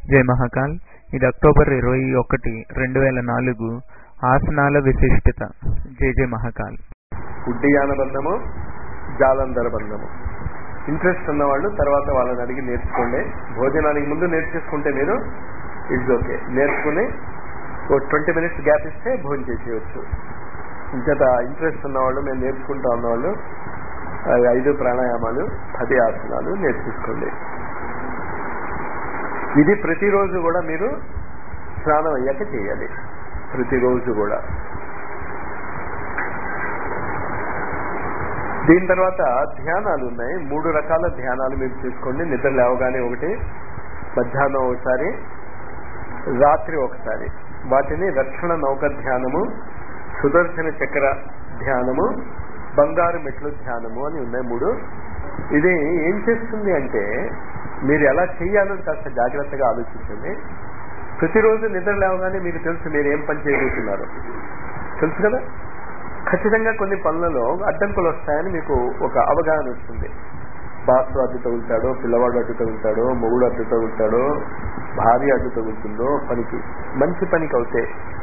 జై మహాకాల్ ఇది అక్టోబర్ ఇరవై ఒకటి రెండు వేల నాలుగు ఆసనాల విశిష్టత జై జై మహాకాల్ ఉడ్డియాన బంధము జాలంధర బంధము ఇంట్రెస్ట్ ఉన్న వాళ్ళు తర్వాత వాళ్ళని అడిగి నేర్చుకోండి భోజనానికి ముందు నేర్చేసుకుంటే మీరు ఇట్స్ ఓకే నేర్చుకుని ఓ ట్వంటీ మినిట్స్ గ్యాప్ ఇస్తే భోజనం చేసేయచ్చు ఇంచేత ఇంట్రెస్ట్ ఉన్నవాళ్ళు మేము నేర్చుకుంటా ఉన్నవాళ్ళు ఆ ఐదు ప్రాణాయామాలు పది ఆసనాలు నేర్చేసుకోండి ఇది ప్రతిరోజు కూడా మీరు స్నానం అయ్యాక చేయాలి ప్రతిరోజు కూడా దీని తర్వాత ధ్యానాలు ఉన్నాయి మూడు రకాల ధ్యానాలు మీరు చేసుకోండి నిద్ర లేవగానే ఒకటి మధ్యాహ్నం ఒకసారి రాత్రి ఒకసారి వాటిని రక్షణ నౌక ధ్యానము సుదర్శన చక్ర ధ్యానము బంగారు మెట్లు ధ్యానము అని ఉన్నాయి మూడు ఇది ఏం చేస్తుంది అంటే మీరు ఎలా చేయాలో కాస్త జాగ్రత్తగా ఆలోచించండి ప్రతిరోజు నిద్ర లేవగానే మీకు తెలుసు మీరు ఏం పని చేయబోతున్నారు తెలుసు కదా ఖచ్చితంగా కొన్ని పనులలో అడ్డంకులు వస్తాయని మీకు ఒక అవగాహన వస్తుంది బాస్ అడ్డు తగులుతాడో పిల్లవాడు అడ్డు తగులుతాడో మొగుడు అడ్డు తగులుతాడో భార్య అడ్డు తగులుతుందో పనికి మంచి పనికి అవుతే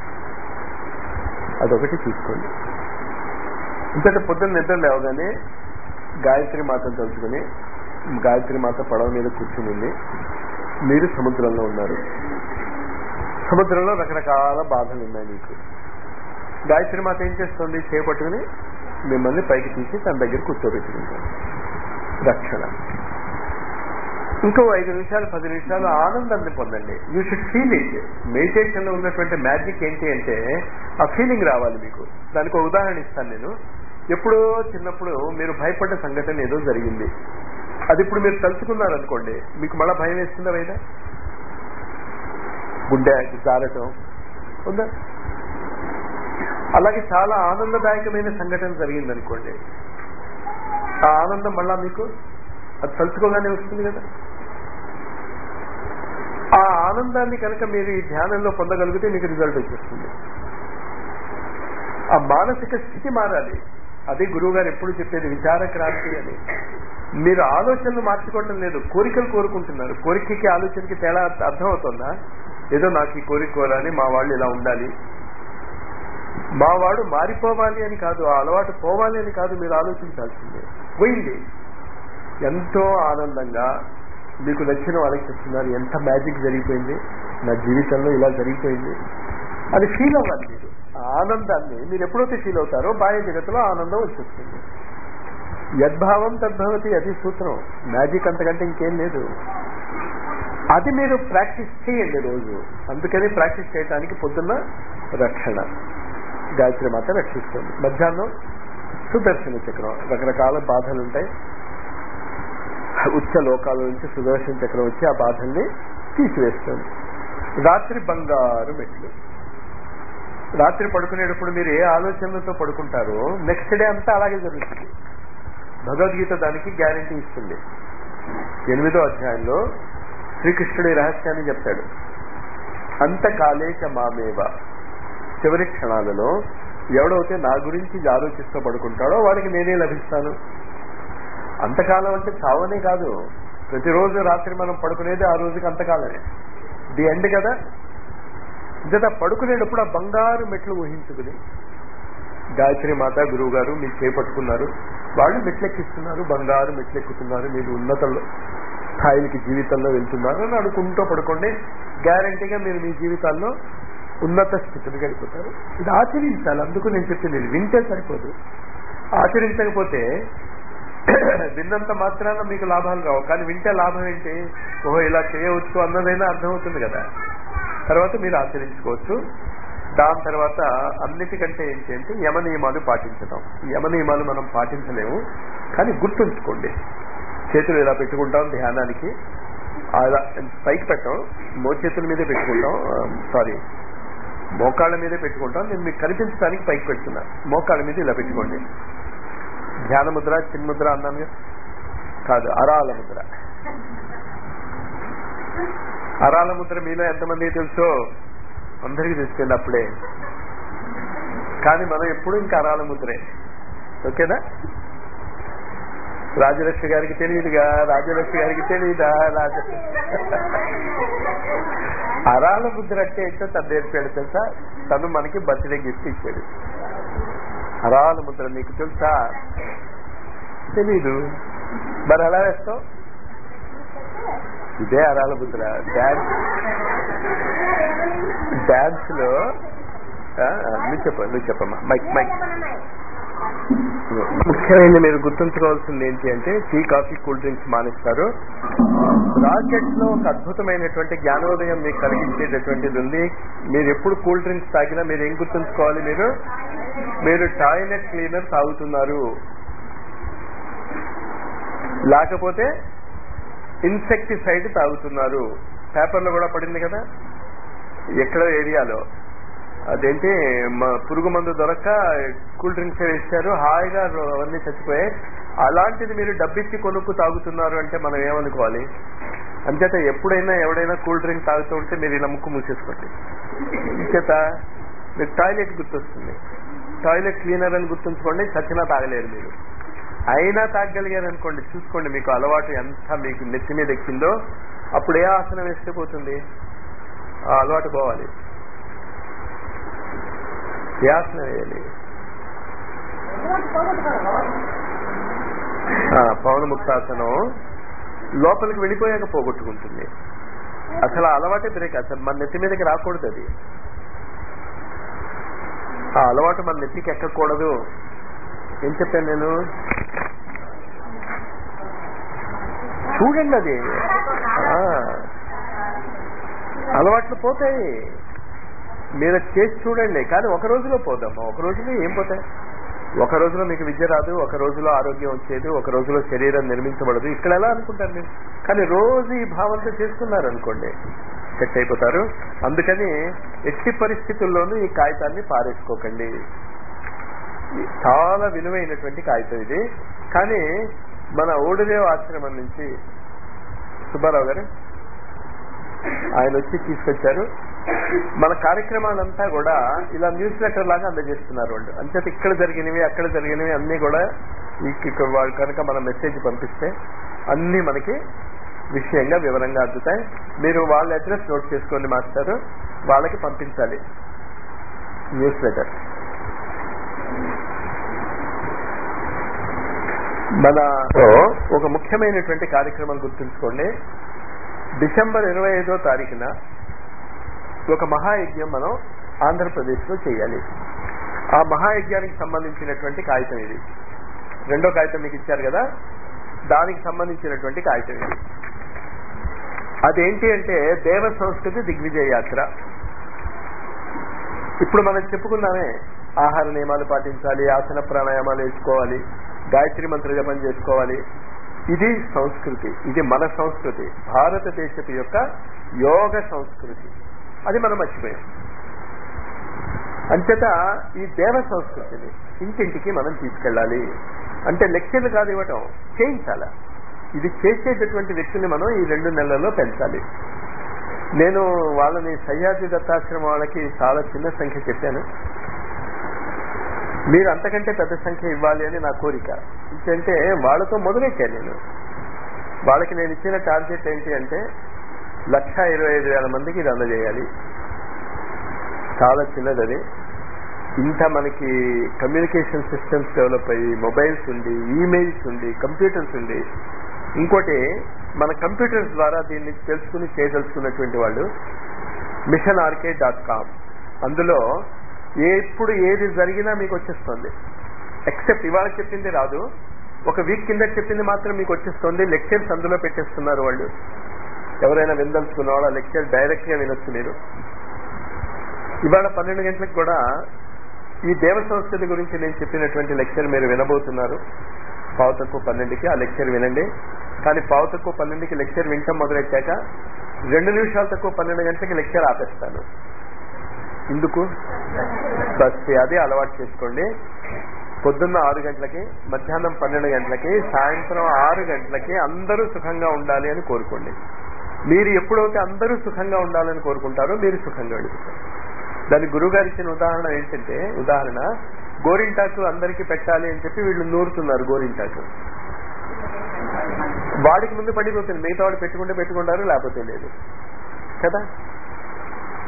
అదొకటి తీసుకోండి ఇంతటి పొద్దున్న నిద్ర లేవగానే గాయత్రి మాతను తలుచుకుని గాయత్రి మాత పడవ మీద కూర్చుని మీరు సముద్రంలో ఉన్నారు సముద్రంలో రకరకాల బాధలు ఉన్నాయి మీకు గాయత్రి మాత ఏం చేస్తుంది చేపట్టుకుని మిమ్మల్ని పైకి తీసి తన దగ్గర కూర్చోబెట్టుకుంటాను రక్షణ ఇంకో ఐదు నిమిషాలు పది నిమిషాలు ఆనందాన్ని పొందండి you should feel it meditation లో ఉన్నటువంటి మ్యాజిక్ ఏంటి అంటే ఆ ఫీలింగ్ రావాలి మీకు దానికి ఒక ఉదాహరణ ఇస్తాను నేను ఎప్పుడో చిన్నప్పుడు మీరు భయపడ్డ సంఘటన ఏదో జరిగింది అది ఇప్పుడు మీరు తలుచుకున్నారనుకోండి మీకు మళ్ళీ భయం వేస్తుందా వైదా గుండె జారటం ఉందా అలాగే చాలా ఆనందదాయకమైన సంఘటన జరిగిందనుకోండి ఆ ఆనందం మళ్ళా మీకు అది తలుచుకోగానే వస్తుంది కదా ఆ ఆనందాన్ని కనుక మీరు ఈ ధ్యానంలో పొందగలిగితే మీకు రిజల్ట్ వచ్చేస్తుంది ఆ మానసిక స్థితి మారాలి అదే గురువు గారు ఎప్పుడు చెప్పేది విచార క్రాంతి అని మీరు ఆలోచనలు మార్చుకోవటం లేదు కోరికలు కోరుకుంటున్నారు కోరికకి ఆలోచనకి తేడా అర్థం అవుతుందా ఏదో నాకు ఈ కోరిక కోరాలి మా వాళ్ళు ఇలా ఉండాలి మా వాడు మారిపోవాలి అని కాదు ఆ అలవాటు పోవాలి అని కాదు మీరు ఆలోచించాల్సిందే పోయింది ఎంతో ఆనందంగా మీకు నచ్చిన వాళ్ళకి చెప్తున్నారు ఎంత మ్యాజిక్ జరిగిపోయింది నా జీవితంలో ఇలా జరిగిపోయింది అది ఫీల్ అవ్వాలి మీరు ఆ ఆనందాన్ని మీరు ఎప్పుడైతే ఫీల్ అవుతారో బాహ్య జగత్తులో ఆనందం వచ్చేస్తుంది యద్భావం తద్భవతి అది సూత్రం మ్యాజిక్ అంతకంటే ఇంకేం లేదు అది మీరు ప్రాక్టీస్ చేయండి రోజు అందుకని ప్రాక్టీస్ చేయడానికి పొద్దున్న రక్షణ గాయత్రి మాత రక్షిస్తుంది మధ్యాహ్నం సుదర్శన చక్రం రకరకాల బాధలు ఉంటాయి ఉచ్చ లోకాల నుంచి సుదర్శన చక్రం వచ్చి ఆ బాధల్ని తీసివేస్తుంది రాత్రి బంగారు మెట్లు రాత్రి పడుకునేటప్పుడు మీరు ఏ ఆలోచనలతో పడుకుంటారో నెక్స్ట్ డే అంతా అలాగే జరుగుతుంది భగవద్గీత దానికి గ్యారంటీ ఇస్తుంది ఎనిమిదో అధ్యాయంలో శ్రీకృష్ణుడి రహస్యాన్ని చెప్తాడు అంతకాలేక మామేవ చివరి క్షణాలలో ఎవడైతే నా గురించి ఆలోచిస్తూ పడుకుంటాడో వాడికి నేనే లభిస్తాను అంతకాలం అంటే చావనే కాదు ప్రతిరోజు రాత్రి మనం పడుకునేది ఆ రోజుకి అంతకాలమే ది ఎండ్ కదా ఇంత పడుకునేటప్పుడు ఆ బంగారు మెట్లు ఊహించుకుని గాయత్రి మాత గురువు గారు మీరు చేపట్టుకున్నారు వాళ్ళు మెట్లెక్కిస్తున్నారు బంగారు మెట్లెక్కుతున్నారు మీరు ఉన్నతంలో స్థాయిలకి జీవితంలో వెళ్తున్నారు అని అనుకుంటూ పడుకోండి గ్యారంటీగా మీరు మీ జీవితాల్లో ఉన్నత స్థితిని గడిపోతారు ఇది ఆచరించాలి అందుకు నేను చెప్పింది ఇది వింటే సరిపోదు ఆచరించకపోతే విన్నంత మాత్రాన మీకు లాభాలు రావు కానీ వింటే లాభం ఏంటి ఓహో ఇలా చేయవచ్చు అన్నదైనా అర్థమవుతుంది కదా తర్వాత మీరు ఆచరించుకోవచ్చు దాని తర్వాత అన్నిటికంటే ఏంటి అంటే యమ నియమాలు పాటించడం యమ నియమాలు మనం పాటించలేము కానీ గుర్తుంచుకోండి చేతులు ఇలా పెట్టుకుంటాం ధ్యానానికి అలా పైకి పెట్టాం మో చేతుల మీదే పెట్టుకుంటాం సారీ మోకాళ్ళ మీదే పెట్టుకుంటాం నేను మీకు కనిపించడానికి పైకి పెడుతున్నా మోకాళ్ళ మీద ఇలా పెట్టుకోండి ధ్యాన ముద్ర చిన్ముద్ర అన్నాను కాదు అరాల ముద్ర అరాల ముద్ర మీలో ఎంతమంది తెలుసో అందరికీ తెలిసింది అప్పుడే కానీ మనం ఎప్పుడు ఇంకా అరాల ముద్రే ఓకేనా రాజలక్ష్మి గారికి తెలియదుగా రాజలక్ష్మి గారికి తెలియదా రాజ అరాల ముద్ర అంటే ఏంటో తను నేర్పాడు తెలుసా తను మనకి బర్త్డే గిఫ్ట్ ఇచ్చాడు అరాల ముద్ర నీకు తెలుసా తెలీదు మరి ఎలా వేస్తావు ఇదే అరాల ముద్ర డాన్స్ డాన్స్ లో ఆ, నువ్వు చెప్ప నువ్వు చెప్పమ్మా మైక్ మైక్ ముఖ్యమైన మీరు గుర్తుంచుకోవాల్సింది ఏంటి అంటే టీ కాఫీ కూల్ డ్రింక్స్ మానేస్తారు రాకెట్ లో ఒక అద్భుతమైనటువంటి జ్ఞానోదయం మీకు కలిగించేటటువంటిది ఉంది మీరు ఎప్పుడు కూల్ డ్రింక్స్ తాగినా మీరు ఏం గుర్తుంచుకోవాలి మీరు మీరు టాయిలెట్ క్లీనర్ తాగుతున్నారు లేకపోతే ఇన్సెక్టిసైడ్ తాగుతున్నారు పేపర్లో కూడా పడింది కదా ఎక్కడో ఏరియాలో అదేంటి మ- పురుగు మందు దొరక్క కూల్ డ్రింక్స్ వేశారు హాయిగా రో- అవన్నీ చచ్చిపోయాయి అలాంటిది మీరు డబ్బిచ్చి కొనుక్కు తాగుతున్నారు అంటే మనం ఏమనుకోవాలి అంచేత ఎప్పుడైనా ఎవడైనా కూల్ డ్రింక్ తాగుతూ ఉంటే మీరు ఇలా ముక్కు మూసేసుకోండి అంచేత మీరు టాయిలెట్ గుర్తొస్తుంది టాయిలెట్ క్లీనర్ అని గుర్తుంచుకోండి చచ్చినా తాగలేరు మీరు అయినా తాగగలిగారు అనుకోండి చూసుకోండి మీకు అలవాటు ఎంత మీకు నెత్తి మీద ఎక్కిందో అప్పుడు ఏ ఆసనం వేస్తే పోతుంది ఆ అలవాటు పోవాలి ఏ ఆసనం వేయాలి ఆ, పవన ముక్తాసనం లోపలికి వెళ్ళిపోయాక పోగొట్టుకుంటుంది అసలు ఆ అలవాటే బ్రేక్ అసలు మన నెత్తి మీదకి రాకూడదు అది ఆ అలవాటు మన నెత్తికి ఎక్కకూడదు ఏం చెప్పాను నేను చూడండి అది ఆ, అలవాట్లు పోతాయి మీరు అది చేసి చూడండి కానీ ఒక రోజులో పోదమ్మా ఒక రోజులో ఏం పోతాయి ఒక రోజులో మీకు విద్య రాదు ఒక రోజులో ఆరోగ్యం వచ్చేది ఒక రోజులో శరీరం నిర్మించబడదు ఇక్కడ ఎలా అనుకుంటారు మీరు కానీ రోజు ఈ భావంతో చేస్తున్నారు అనుకోండి సెట్ అయిపోతారు అందుకని ఎట్టి పరిస్థితుల్లోనూ ఈ కాగితాన్ని పారేసుకోకండి చాలా విలువైనటువంటి కాగితం ఇది కానీ మన ఓడిదేవ్ ఆశ్రమం నుంచి సుబ్బారావు గారు ఆయన వచ్చి తీసుకొచ్చారు మన కార్యక్రమాలంతా కూడా ఇలా న్యూస్ లెటర్ లాగా అందజేస్తున్నారు వాళ్ళు అంచేత ఇక్కడ జరిగినవి అక్కడ జరిగినవి అన్ని కూడా ఈ- ఇక్కడ వాళ్ళు కనుక మన మెసేజ్ పంపిస్తే అన్ని మనకి విషయంగా వివరంగా అందుతాయి మీరు వాళ్ళ అడ్రస్ నోట్ చేసుకోండి మాస్టర్ వాళ్ళకి పంపించాలి న్యూస్ లెటర్ మన ఒక ముఖ్యమైనటువంటి కార్యక్రమం గుర్తుంచుకోండి డిసెంబర్ ఇరవై ఐదో తారీఖున ఒక మహాయజ్ఞం మనం ఆంధ్రప్రదేశ్ లో చేయాలి ఆ మహాయజ్ఞానికి సంబంధించినటువంటి కాగితం ఇది రెండో కాగితం మీకు ఇచ్చారు కదా దానికి సంబంధించినటువంటి కాగితం ఇది అదేంటి అంటే దేవ సంస్కృతి దిగ్విజయ యాత్ర ఇప్పుడు మనం చెప్పుకున్నామే ఆహార నియమాలు పాటించాలి ఆసన ప్రాణాయామాలు వేసుకోవాలి గాయత్రి మంత్ర జపం చేసుకోవాలి ఇది సంస్కృతి ఇది మన సంస్కృతి భారతదేశపు యొక్క యోగ సంస్కృతి అది మనం మర్చిపోయాం అంచేత ఈ దేవ సంస్కృతిని ఇంటింటికి మనం తీసుకెళ్ళాలి అంటే లెక్చర్లు కాదు ఇవ్వటం చేయించాల ఇది చేసేటటువంటి వ్యక్తిని మనం ఈ రెండు నెలల్లో పెంచాలి నేను వాళ్ళని సహ్యాద్రి దత్తాశ్రమం వాళ్ళకి చాలా చిన్న సంఖ్య చెప్పాను మీరు అంతకంటే పెద్ద సంఖ్య ఇవ్వాలి అని నా కోరిక ఎందుకంటే వాళ్ళతో మొదలెట్టాను నేను వాళ్ళకి నేను ఇచ్చిన టార్గెట్ ఏంటి అంటే లక్ష ఇరవై ఐదు వేల మందికి ఇది అందజేయాలి చాలా చిన్నది అది ఇంత మనకి కమ్యూనికేషన్ సిస్టమ్స్ డెవలప్ అయ్యి మొబైల్స్ ఉండి ఈమెయిల్స్ ఉండి కంప్యూటర్స్ ఉండి ఇంకోటి మన కంప్యూటర్స్ ద్వారా దీన్ని తెలుసుకుని చేయదలుచుకున్నటువంటి వాళ్ళు మిషన్ ఆర్కే డాట్ కామ్ అందులో ఎప్పుడు ఏది జరిగినా మీకు వచ్చేస్తుంది ఎక్సెప్ట్ ఇవాళ చెప్పింది రాదు ఒక వీక్ కింద చెప్పింది మాత్రం మీకు వచ్చేస్తుంది లెక్చర్స్ అందులో పెట్టేస్తున్నారు వాళ్ళు ఎవరైనా వినదలుచుకున్న వాళ్ళ లెక్చర్ డైరెక్ట్ గా వినొచ్చు మీరు ఇవాళ పన్నెండు గంటలకు కూడా ఈ దేవ సంస్కృతి గురించి నేను చెప్పినటువంటి లెక్చర్ మీరు వినబోతున్నారు పావు తక్కువ పన్నెండుకి ఆ లెక్చర్ వినండి కానీ పావు తక్కువ పన్నెండుకి లెక్చర్ వింటాం మొదలెట్టాక రెండు నిమిషాలు తక్కువ పన్నెండు గంటలకి లెక్చర్ ఆపేస్తాను ఎందుకు బస్ అది అలవాటు చేసుకోండి పొద్దున్న ఆరు గంటలకి మధ్యాహ్నం పన్నెండు గంటలకి సాయంత్రం ఆరు గంటలకి అందరూ సుఖంగా ఉండాలి అని కోరుకోండి మీరు ఎప్పుడైతే అందరూ సుఖంగా ఉండాలని కోరుకుంటారో మీరు సుఖంగా వెళ్ళిపోతారు దాని గురువుగారు ఇచ్చిన ఉదాహరణ ఏంటంటే ఉదాహరణ గోరింటాకు అందరికీ పెట్టాలి అని చెప్పి వీళ్ళు నూరుతున్నారు గోరింటాకు వాడికి ముందు పడిపోతుంది మిగతా వాడు పెట్టుకుంటే పెట్టుకుంటారు లేకపోతే లేదు కదా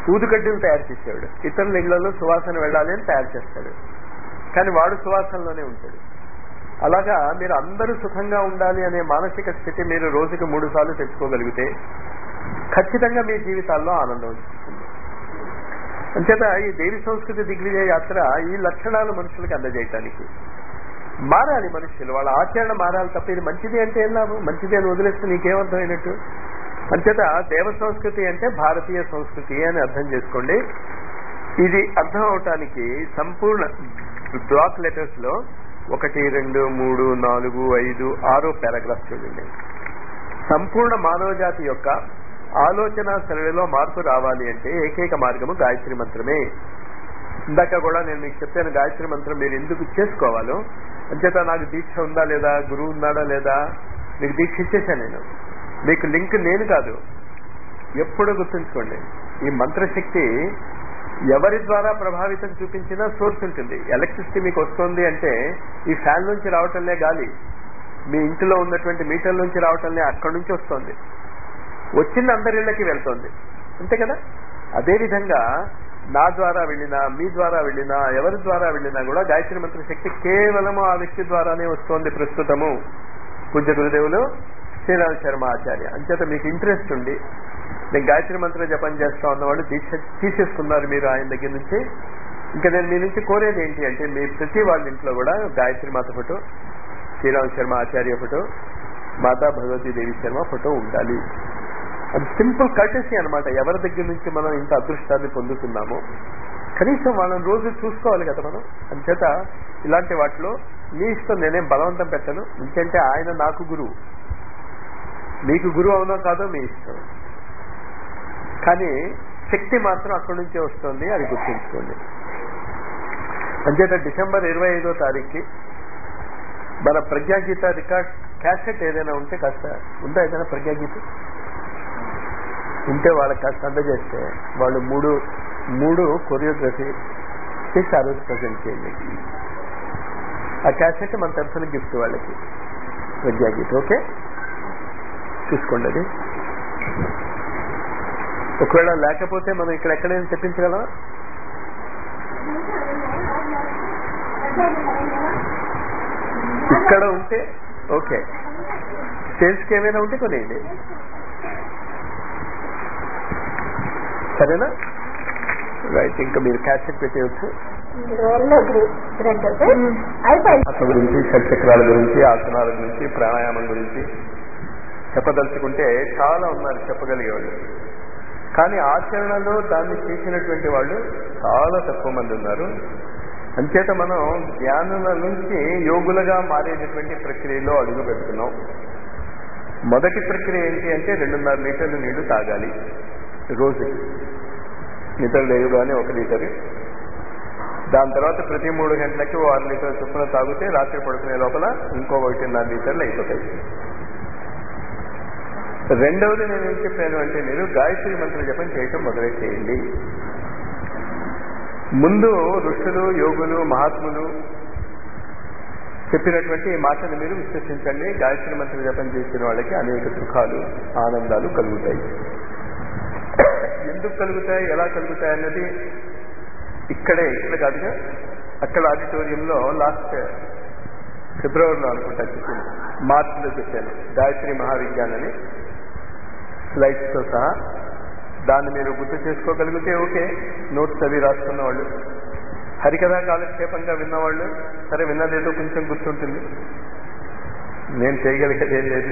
ఊదుగడ్డలు తయారు చేసేవాడు ఇతరుల ఇళ్లలో సువాసన వెళ్ళాలి అని తయారు చేస్తాడు కానీ వాడు సువాసనలోనే ఉంటాడు అలాగా మీరు అందరూ సుఖంగా ఉండాలి అనే మానసిక స్థితి మీరు రోజుకి మూడు సార్లు తెచ్చుకోగలిగితే ఖచ్చితంగా మీ జీవితాల్లో ఆనందం వస్తుంది అంచేత ఈ దేవి సంస్కృతి దిగ్విజయ యాత్ర ఈ లక్షణాలు మనుషులకు అందజేయటానికి మారాలి మనుషులు వాళ్ళ ఆచరణ మారాలి తప్ప ఇది మంచిది అంటే ఏం లాభం మంచిది అని వదిలేస్తే నీకేమర్థమైనట్టు అంచేత దేవ సంస్కృతి అంటే భారతీయ సంస్కృతి అని అర్థం చేసుకోండి ఇది అర్థం అవటానికి సంపూర్ణ బ్లాక్ లెటర్స్ లో ఒకటి రెండు మూడు నాలుగు ఐదు ఆరో పారాగ్రాఫ్ చూడండి సంపూర్ణ మానవ జాతి యొక్క ఆలోచన సరళిలో మార్పు రావాలి అంటే ఏకైక మార్గము గాయత్రి మంత్రమే ఇందాక కూడా నేను మీకు చెప్పాను గాయత్రి మంత్రం మీరు ఎందుకు చేసుకోవాలో అంచేత నాకు దీక్ష ఉందా లేదా గురువు ఉన్నాడా లేదా మీకు దీక్ష ఇచ్చేసాను నేను మీకు లింక్ నేను కాదు ఎప్పుడు గుర్తుంచుకోండి ఈ మంత్రశక్తి ఎవరి ద్వారా ప్రభావితం చూపించినా సోర్స్ ఉంటుంది ఎలక్ట్రిసిటీ మీకు వస్తుంది అంటే ఈ ఫ్యాన్ నుంచి రావటంలే గాలి మీ ఇంటిలో ఉన్నటువంటి మీటర్ నుంచి రావటంలే అక్కడి నుంచి వస్తుంది వచ్చింది అందరిళ్ళకి వెళ్తోంది అంతే కదా అదే విధంగా నా ద్వారా వెళ్ళినా మీ ద్వారా వెళ్ళినా ఎవరి ద్వారా వెళ్ళినా కూడా గాయత్రి మంత్ర శక్తి కేవలము ఆ వ్యక్తి ద్వారానే వస్తోంది ప్రస్తుతము పూజ్య గురుదేవులు శ్రీరామ శర్మ ఆచార్య అంచేత మీకు ఇంట్రెస్ట్ ఉండి నేను గాయత్రి మంత్ర జపం చేస్తా ఉన్నవాడు దీక్ష తీసేసుకున్నారు మీరు ఆయన దగ్గర నుంచి ఇంకా నేను మీ నుంచి కోరేది ఏంటి అంటే మీ ప్రతి వాళ్ళ ఇంట్లో కూడా Gayatri Mata photo Shriram Sharma Acharya photo Mata Bhagavati Devi Sharma photo ఉండాలి అది సింపుల్ కర్టెసీ అనమాట ఎవరి దగ్గర నుంచి మనం ఇంత అదృష్టాన్ని పొందుతున్నామో కనీసం వాళ్ళని రోజు చూసుకోవాలి కదా మనం అంచేత ఇలాంటి వాటిలో మీ ఇష్టం నేనేం బలవంతం పెట్టను ఇంకంటే ఆయన నాకు గురువు మీకు గురువు అవునో కాదో మీ ఇష్టం కానీ శక్తి మాత్రం అక్కడి నుంచే వస్తుంది అది గుర్తుంచుకోండి అంచేత డిసెంబర్ ఇరవై ఐదో తారీఖుకి మన ప్రజ్ఞాగీత రికార్డ్ క్యాసెట్ ఏదైనా ఉంటే కాస్త ఉందా ఏదైనా ప్రజ్ఞాగీత ఉంటే వాళ్ళకి కాస్త అందజేస్తే వాళ్ళు మూడు మూడు కొరియోగ్రఫీ చేసి ఆ రోజు ప్రజెంట్ చేయండి ఆ క్యాసెట్ మన తరఫున గిఫ్ట్ వాళ్ళకి ప్రజ్ఞాగీత ఓకే చూసుకోండి అది ఒకవేళ లేకపోతే మనం ఇక్కడ ఎక్కడైనా తెప్పించగలమా ఇక్కడ ఉంటే ఓకే సేల్స్కి ఏమైనా ఉంటే కొనేయండి సరేనా రైట్ ఇంకా మీరు క్యాసెట్ పెట్టేయచ్చు అయిపోయింది ఆత్మ గురించి షట్చక్రాల గురించి ఆసనాల గురించి ప్రాణాయామం గురించి చెప్పదలుచుకుంటే చాలా ఉన్నారు చెప్పగలిగేవాళ్ళు కానీ ఆచరణలో దాన్ని చేసినటువంటి వాళ్ళు చాలా తక్కువ మంది ఉన్నారు అంచేత మనం జ్ఞానుల నుంచి యోగులుగా మారేటటువంటి ప్రక్రియలో అడుగు పెడుతున్నాం మొదటి ప్రక్రియ ఏంటి అంటే రెండున్నర లీటర్లు నీళ్లు తాగాలి రోజుకి లీటర్ లేవుగానే ఒక లీటరు దాని తర్వాత ప్రతి మూడు గంటలకి ఓ ఆరు లీటర్ల చొప్పున తాగితే రాత్రి పడుకునే లోపల ఇంకో ఒకటిన్నర లీటర్లు అయిపోతాయి రెండవది నేను ఏం చెప్పాను అంటే మీరు గాయత్రి మంత్ర జపం చేయటం మొదలెట్టేయండి ముందు ఋషులు యోగులు మహాత్ములు చెప్పినటువంటి ఈ మాటను మీరు విశ్వసించండి గాయత్రి మంత్ర జపం చేసిన వాళ్ళకి అనేక సుఖాలు ఆనందాలు కలుగుతాయి ఎందుకు కలుగుతాయి ఎలా కలుగుతాయి అన్నది ఇక్కడే ఇక్కడ కాదుగా అక్కడ ఆడిటోరియంలో లాస్ట్ ఫిబ్రవరిలో అనుకుంటా చెప్పింది మార్చిలో చెప్పాను గాయత్రి మహావిజ్ఞానని స్లైడ్స్ తో సహా దాన్ని మీరు గుర్తు చేసుకోగలిగితే ఓకే నోట్స్ అవి రాసుకున్న వాళ్ళు హరికథా కాలక్షేపంగా విన్నవాళ్ళు సరే విన్నదేదో కొంచెం గుర్తుంటుంది నేను చేయగలిగేది ఏం లేదు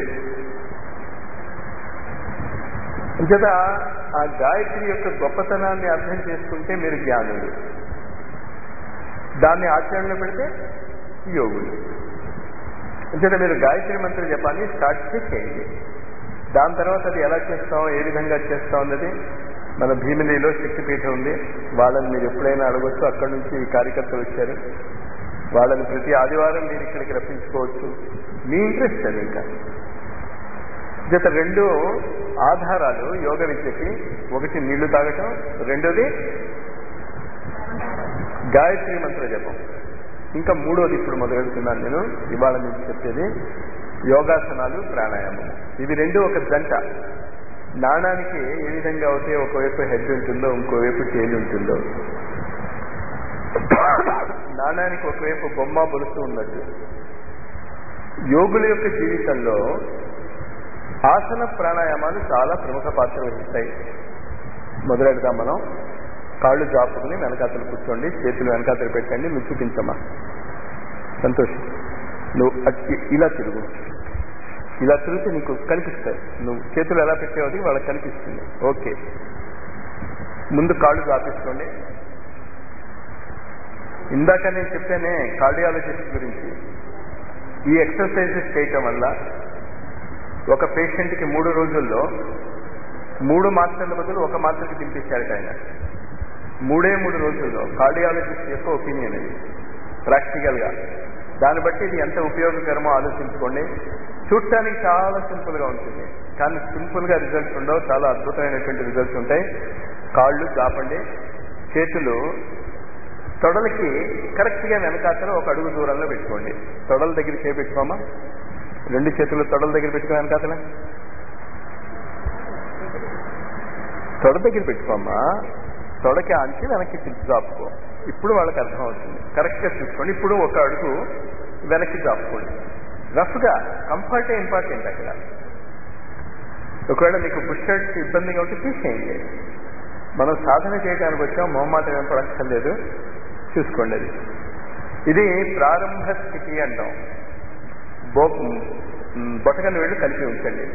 అంచేత ఆ గాయత్రి యొక్క గొప్పతనాన్ని అర్థం చేసుకుంటే మీరు జ్ఞానులు దాన్ని ఆచరణలో పెడితే యోగులు అంచేత మీరు గాయత్రి మంత్ర జపాన్ని స్టార్ట్ చేసేయండి దాని తర్వాత అది ఎలా చేస్తాం ఏ విధంగా చేస్తాం అన్నది మన భీమిలిలో శక్తిపీఠం ఉంది వాళ్ళని మీరు ఎప్పుడైనా అడగొచ్చు అక్కడి నుంచి ఈ కార్యకర్తలు వచ్చారు వాళ్ళని ప్రతి ఆదివారం మీరు ఇక్కడికి రప్పించుకోవచ్చు మీ ఇంట్రెస్ట్ అది ఇంకా జత రెండు ఆధారాలు యోగ విద్యకి ఒకటి నీళ్లు తాగటం రెండోది గాయత్రి మంత్ర జపం ఇంకా మూడోది ఇప్పుడు మొదలెడుతున్నాను నేను ఇవాళ మీకు చెప్పేది యోగాసనాలు ప్రాణాయామం ఇవి రెండు ఒక జంట నాణానికి ఏ విధంగా అయితే ఒకవైపు హెడ్ ఉంటుందో ఇంకోవైపు టేల్ ఉంటుందో నాణానికి ఒకవైపు బొమ్మ బొలుసు ఉన్నట్టు యోగుల యొక్క జీవితంలో ఆసన ప్రాణాయామాలు చాలా ప్రముఖ పాత్ర వహిస్తాయి మొదలెడదాం మనం కాళ్ళు జాపుకుని వెనకాతలు కూర్చోండి చేతులు వెనకాతలు పెట్టండి నువ్వు చూపించమ్మా సంతోషం నువ్వు అట్- ఇలా తిరుగు ఇలా తిరిగితే నీకు కనిపిస్తాయి నువ్వు చేతులు ఎలా పెట్టేవది వాళ్ళకి కనిపిస్తుంది ఓకే ముందు కాళ్ళు జాపిస్తోండి ఇందాక నేను చెప్పానే కార్డియాలజిస్ట్ గురించి ఈ ఎక్సర్సైజెస్ చేయటం వల్ల ఒక పేషెంట్కి మూడు రోజుల్లో మూడు మాత్రల బదులు ఒక మాత్రకి దింపించారట ఆయన మూడే మూడు రోజుల్లో కార్డియాలజిస్ట్ యొక్క ఒపీనియన్ ఇది ప్రాక్టికల్గా దాన్ని బట్టి ఇది ఎంత ఉపయోగకరమో ఆలోచించుకోండి చూడటానికి చాలా సింపుల్గా ఉంటుంది కానీ సింపుల్గా రిజల్ట్స్ ఉండవు చాలా అద్భుతమైనటువంటి రిజల్ట్స్ ఉంటాయి కాళ్ళు జాపండి చేతులు తొడలకి కరెక్ట్గా వెనకాతలో ఒక అడుగు దూరంలో పెట్టుకోండి తొడల దగ్గర చేపెట్టుకోమా రెండు చేతులు తొడల దగ్గర పెట్టుకో వెనకాతల తొడ దగ్గర పెట్టుకోమ్మా తొడకి ఆంచి వెనక్కి తిప్పి జాపుకో ఇప్పుడు వాళ్ళకి అర్థం అవుతుంది కరెక్ట్గా చూసుకోండి ఇప్పుడు ఒక అడుగు వెనక్కి జాపుకోండి రఫ్గా కంఫర్టే ఇంపార్టెంట్ అక్కడ ఒకవేళ మీకు బుష్ షర్ట్స్ ఇబ్బందిగా ఉంటే తీసేయండి మనం సాధన చేయడానికి వచ్చాం మొహమాట ఏం పడక్కర్లేదు చూసుకోండి అది ఇది ప్రారంభ స్థితి అంటాం బో బొటకని వెళ్ళి కలిపి ఉంచండి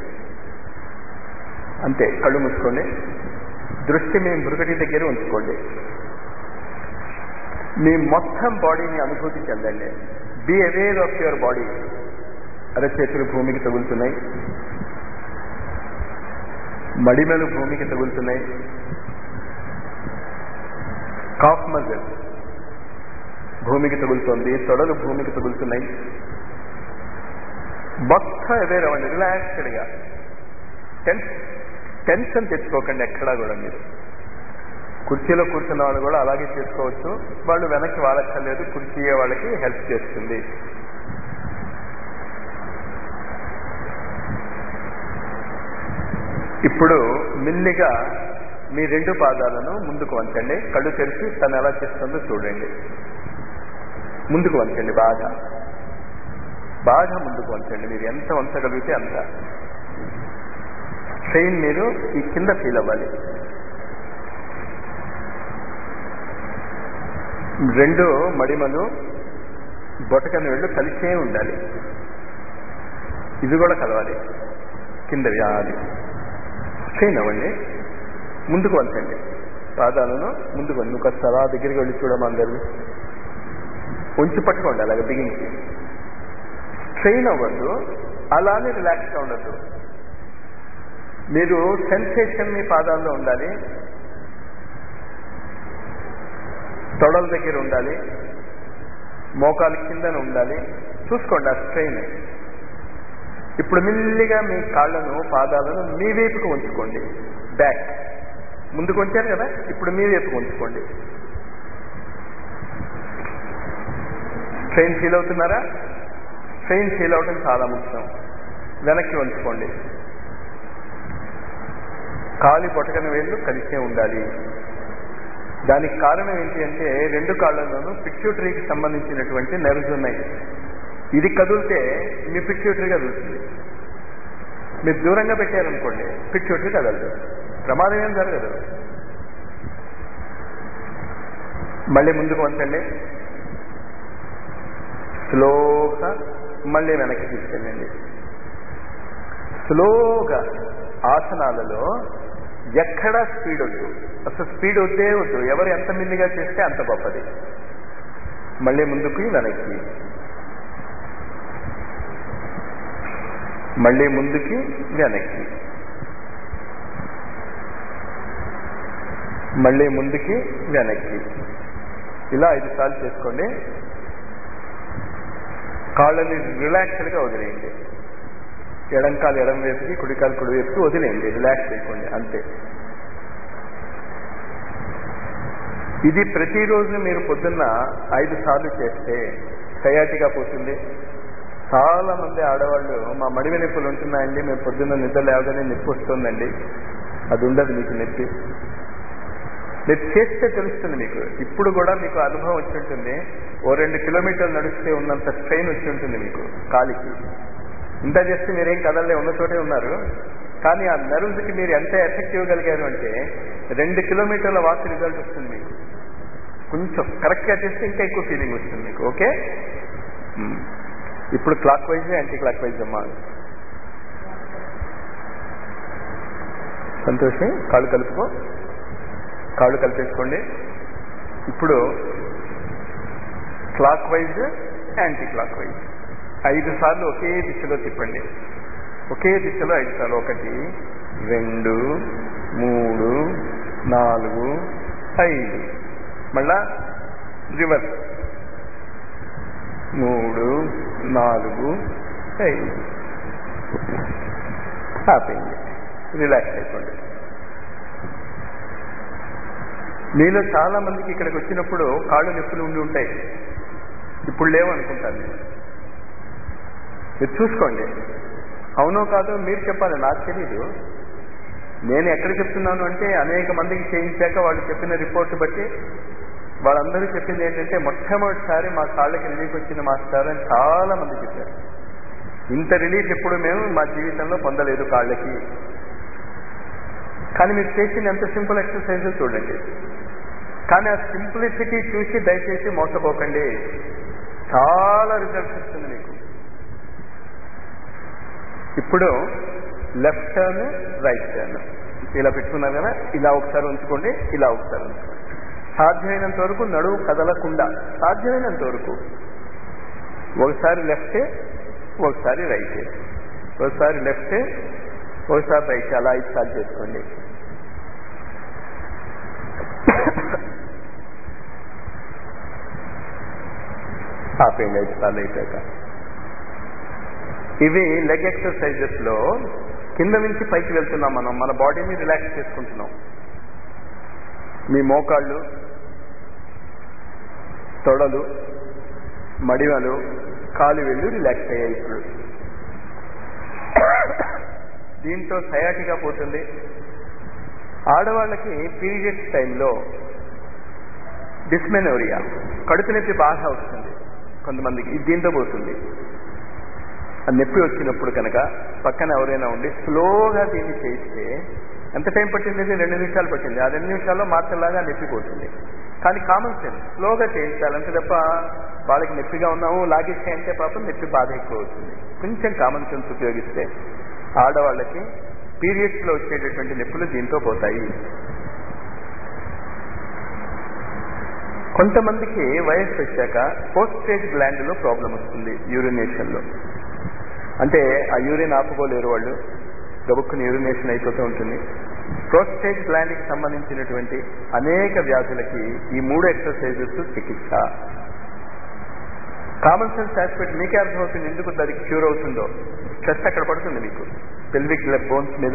అంతే కళ్ళు మూసుకోండి దృష్టి మీ మృగటి దగ్గర ఉంచుకోండి మీ మొత్తం బాడీని అనుభూతి చెందండి be aware of your body అరచేతులు భూమికి తగులుతున్నాయి మడిమెలు భూమికి తగులుతున్నాయి కాఫ్ మజిల్ భూమికి తగులుతోంది తొడలు భూమికి తగులుతున్నాయి మొత్తం అవేర్ అవ్వండి రిలాక్స్డ్గా టెన్ టెన్షన్ తెచ్చుకోకండి ఎక్కడా కూడా మీరు కుర్చీలో కూర్చున్న వాళ్ళు కూడా అలాగే చేసుకోవచ్చు వాళ్ళు వెనక్కి వాడక్కర్లేదు కుర్చీ వాళ్ళకి హెల్ప్ చేస్తుంది ఇప్పుడు మెల్లిగా మీ రెండు పాదాలను ముందుకు వంచండి కళ్ళు తెరిచి తను ఎలా చేస్తుందో చూడండి ముందుకు వంచండి బాగా బాగా ముందుకు వంచండి మీరు ఎంత వంచగలిగితే అంత ట్రైన్ మీరు ఈ కింద ఫీల్ అవ్వాలి రెండు మడిమలు బొటకని వెళ్ళు కలిసే ఉండాలి ఇది కూడా కలవాలి కిందవి అది స్ట్రెయిన్ అవ్వండి ముందుకు వంచండి పాదాలను ముందుకు వండి నువ్వు కాస్త అలా దగ్గరికి వెళ్ళి చూడమా అందరు ఉంచి పట్టుకోండి అలాగే బిగించి స్ట్రెయిన్ అవ్వద్దు అలానే రిలాక్స్గా ఉండద్దు మీరు సెన్సేషన్ మీ పాదాల్లో ఉండాలి తొడల దగ్గర ఉండాలి మోకాలు కిందన ఉండాలి చూసుకోండి ఆ స్ట్రెయిన్ ఇప్పుడు మెల్లిగా మీ కాళ్ళను పాదాలను మీ వైపుకు ఉంచుకోండి బ్యాక్ ముందుకు ఉంచారు కదా ఇప్పుడు మీ వైపుకు ఉంచుకోండి స్ట్రెయిన్ ఫీల్ అవుతున్నారా స్ట్రెయిన్ ఫీల్ అవడం చాలా ముఖ్యం వెనక్కి ఉంచుకోండి కాలి బొటకన వేళ్ళు కలిసే ఉండాలి దానికి కారణం ఏంటి అంటే రెండు కాళ్ళలోనూ పిట్యూటరీకి సంబంధించినటువంటి నెర్వ్స్ ఉన్నాయి ఇది కదిలితే మీ పిట్యూటరీ కదులుతుంది మీరు దూరంగా పెట్టారనుకోండి పిట్యూటరీ కదలదు ప్రమాదం ఏం జరగదు మళ్ళీ ముందుకు వంచండి స్లోగా మళ్ళీ వెనక్కి తీసుకెళ్ళండి స్లోగా ఆసనాలలో ఎక్కడా స్పీడ్ వద్దు అసలు స్పీడ్ వద్దే వద్దు ఎవరు ఎంత మిల్లిగా చేస్తే అంత గొప్పది మళ్ళీ ముందుకు వెనక్కి మళ్ళీ ముందుకి వెనక్కి మళ్ళీ ముందుకి వెనక్కి ఇలా ఐదు సార్లు చేసుకోండి కాళ్ళని రిలాక్స్డ్గా వదిలేయండి ఎడంకాలు ఎడం వైపుకి కుడికాలు కుడి వైపుకి వదిలేయండి రిలాక్స్ అయిపోండి అంతే ఇది ప్రతిరోజు మీరు పొద్దున్న ఐదు సార్లు చేస్తే సయాటిగా పోతుంది చాలా మంది ఆడవాళ్ళు మా మడివి నొప్పులు ఉంటున్నాయండి మేము పొద్దున్న నిద్ర లేవగానే నొప్పి వస్తుందండి అది ఉండదు మీకు నొప్పి మీరు చేస్తే తెలుస్తుంది మీకు ఇప్పుడు కూడా మీకు అనుభవం వచ్చి ఉంటుంది ఓ రెండు కిలోమీటర్లు నడిస్తే ఉన్నంత స్ట్రెయిన్ వచ్చి ఉంటుంది మీకు కాలికి ఇంత చేస్తే మీరేం కదలలే ఉన్న చోటే ఉన్నారు కానీ ఆ నర్వ్స్కి మీరు ఎంత ఎఫెక్ట్ ఇవ్వగలిగారు అంటే రెండు కిలోమీటర్ల వాక్ రిజల్ట్ వస్తుంది మీకు కొంచెం కరెక్ట్గా చేస్తే ఇంకా ఎక్కువ ఫీలింగ్ వస్తుంది మీకు ఓకే మ్మ్. ఇప్పుడు clockwise anticlockwise అమ్మా సంతోషం కాళ్ళు కలుపుకో కాళ్ళు కలిపేసుకోండి ఇప్పుడు clockwise anticlockwise ఐదు సార్లు ఒకే దిశలో తిప్పండి ఒకే దిశలో ఐదు సార్లు ఒకటి రెండు మూడు నాలుగు ఐదు మళ్ళా రివర్స్ మూడు నాలుగు ఐదు ఆపేయండి రిలాక్స్ అయిపోండి మీలో చాలా మందికి ఇక్కడికి వచ్చినప్పుడు కాళ్ళు నొప్పులు ఉండి ఉంటాయి ఇప్పుడు లేవు అనుకుంటాను నేను మీరు చూసుకోండి అవునో కాదో మీరు చెప్పాలి నాకు తెలీదు నేను ఎక్కడ చెప్తున్నాను అంటే అనేక మందికి చేయించాక వాళ్ళు చెప్పిన రిపోర్ట్ బట్టి వాళ్ళందరూ చెప్పింది ఏంటంటే మొట్టమొదటిసారి మా కాళ్ళకి రిలీఫ్ వచ్చిన మాస్టర్ అని చాలా మంది చెప్పారు ఇంత రిలీఫ్ ఎప్పుడు మేము మా జీవితంలో పొందలేదు కాళ్ళకి కానీ మీరు చేసిన ఎంత సింపుల్ ఎక్సర్సైజ్ చూడండి కానీ ఆ సింప్లిసిటీ చూసి దయచేసి మోసపోకండి చాలా రిజల్ట్స్ ఇస్తుంది మీకు ఇప్పుడు లెఫ్ట్ టర్న్ రైట్ టర్న్ ఇలా పెట్టుకున్నారు కదా ఇలా ఒకసారి ఉంచుకోండి ఇలా ఒకసారి ఉంచుకోండి సాధ్యమైనంత వరకు నడువు కదలకుండా సాధ్యమైనంత వరకు ఒకసారి లెఫ్ట్ ఒకసారి రైట్ ఒకసారి లెఫ్ట్ ఒకసారి రైట్ అలా ఐదు సార్లు చేసుకోండి ఆపేయండి ఐదు సార్లు అయిపోయాక ఇవి లెగ్ ఎక్సర్సైజెస్ లో కింద నుంచి పైకి వెళ్తున్నాం మనం మన బాడీని రిలాక్స్ చేసుకుంటున్నాం మీ మోకాళ్ళు తొడలు మడిమలు కాలు వెళ్ళు రిలాక్స్ అయ్యాయి ఇప్పుడు దీంతో సయాటిగా పోతుంది ఆడవాళ్ళకి పీరియడ్స్ టైంలో డిస్మెనోరియా కడుపు నొప్పి బాగా వస్తుంది కొంతమందికి ఇది దీంతో పోతుంది ఆ నొప్పి వచ్చినప్పుడు కనుక పక్కన ఎవరైనా ఉండి స్లోగా దీన్ని చేస్తే ఎంత టైం పట్టింది ఇది? రెండు నిమిషాలు పట్టింది ఆ రెండు నిమిషాల్లో మార్చలాగా నొప్పి పోతుంది కానీ కామన్ సెన్స్ స్లోగా చేయించాలి అంతే తప్ప వాళ్ళకి నొప్పిగా ఉన్నాము లాగిస్తే అంటే పాపం నొప్పి బాధ ఎక్కువ అవుతుంది కొంచెం కామన్ సెన్స్ ఉపయోగిస్తే ఆడవాళ్ళకి పీరియడ్స్ లో వచ్చేటటువంటి నొప్పులు దీంతో పోతాయి కొంతమందికి వయస్సు వచ్చాక పోస్ట్ స్టేజ్ గ్లాండ్ లో ప్రాబ్లం వస్తుంది యూరినేషన్ లో అంటే ఆ యూరిన్ ఆపుకోలేరు వాళ్ళు గబుక్కుని యూరినేషన్ అయిపోతూ ఉంటుంది ప్రోస్టేజ్ గ్లాండ్ కి సంబంధించినటువంటి అనేక వ్యాధులకి ఈ మూడు ఎక్సర్సైజెస్ చికిత్స కామన్ సెన్స్ ఆస్పెక్ట్ మీకే అర్థమవుతుంది ఎందుకు అది క్యూర్ అవుతుందో స్ట్రెస్ అక్కడ పడుతుంది మీకు పెల్విక్ బోన్స్ మీద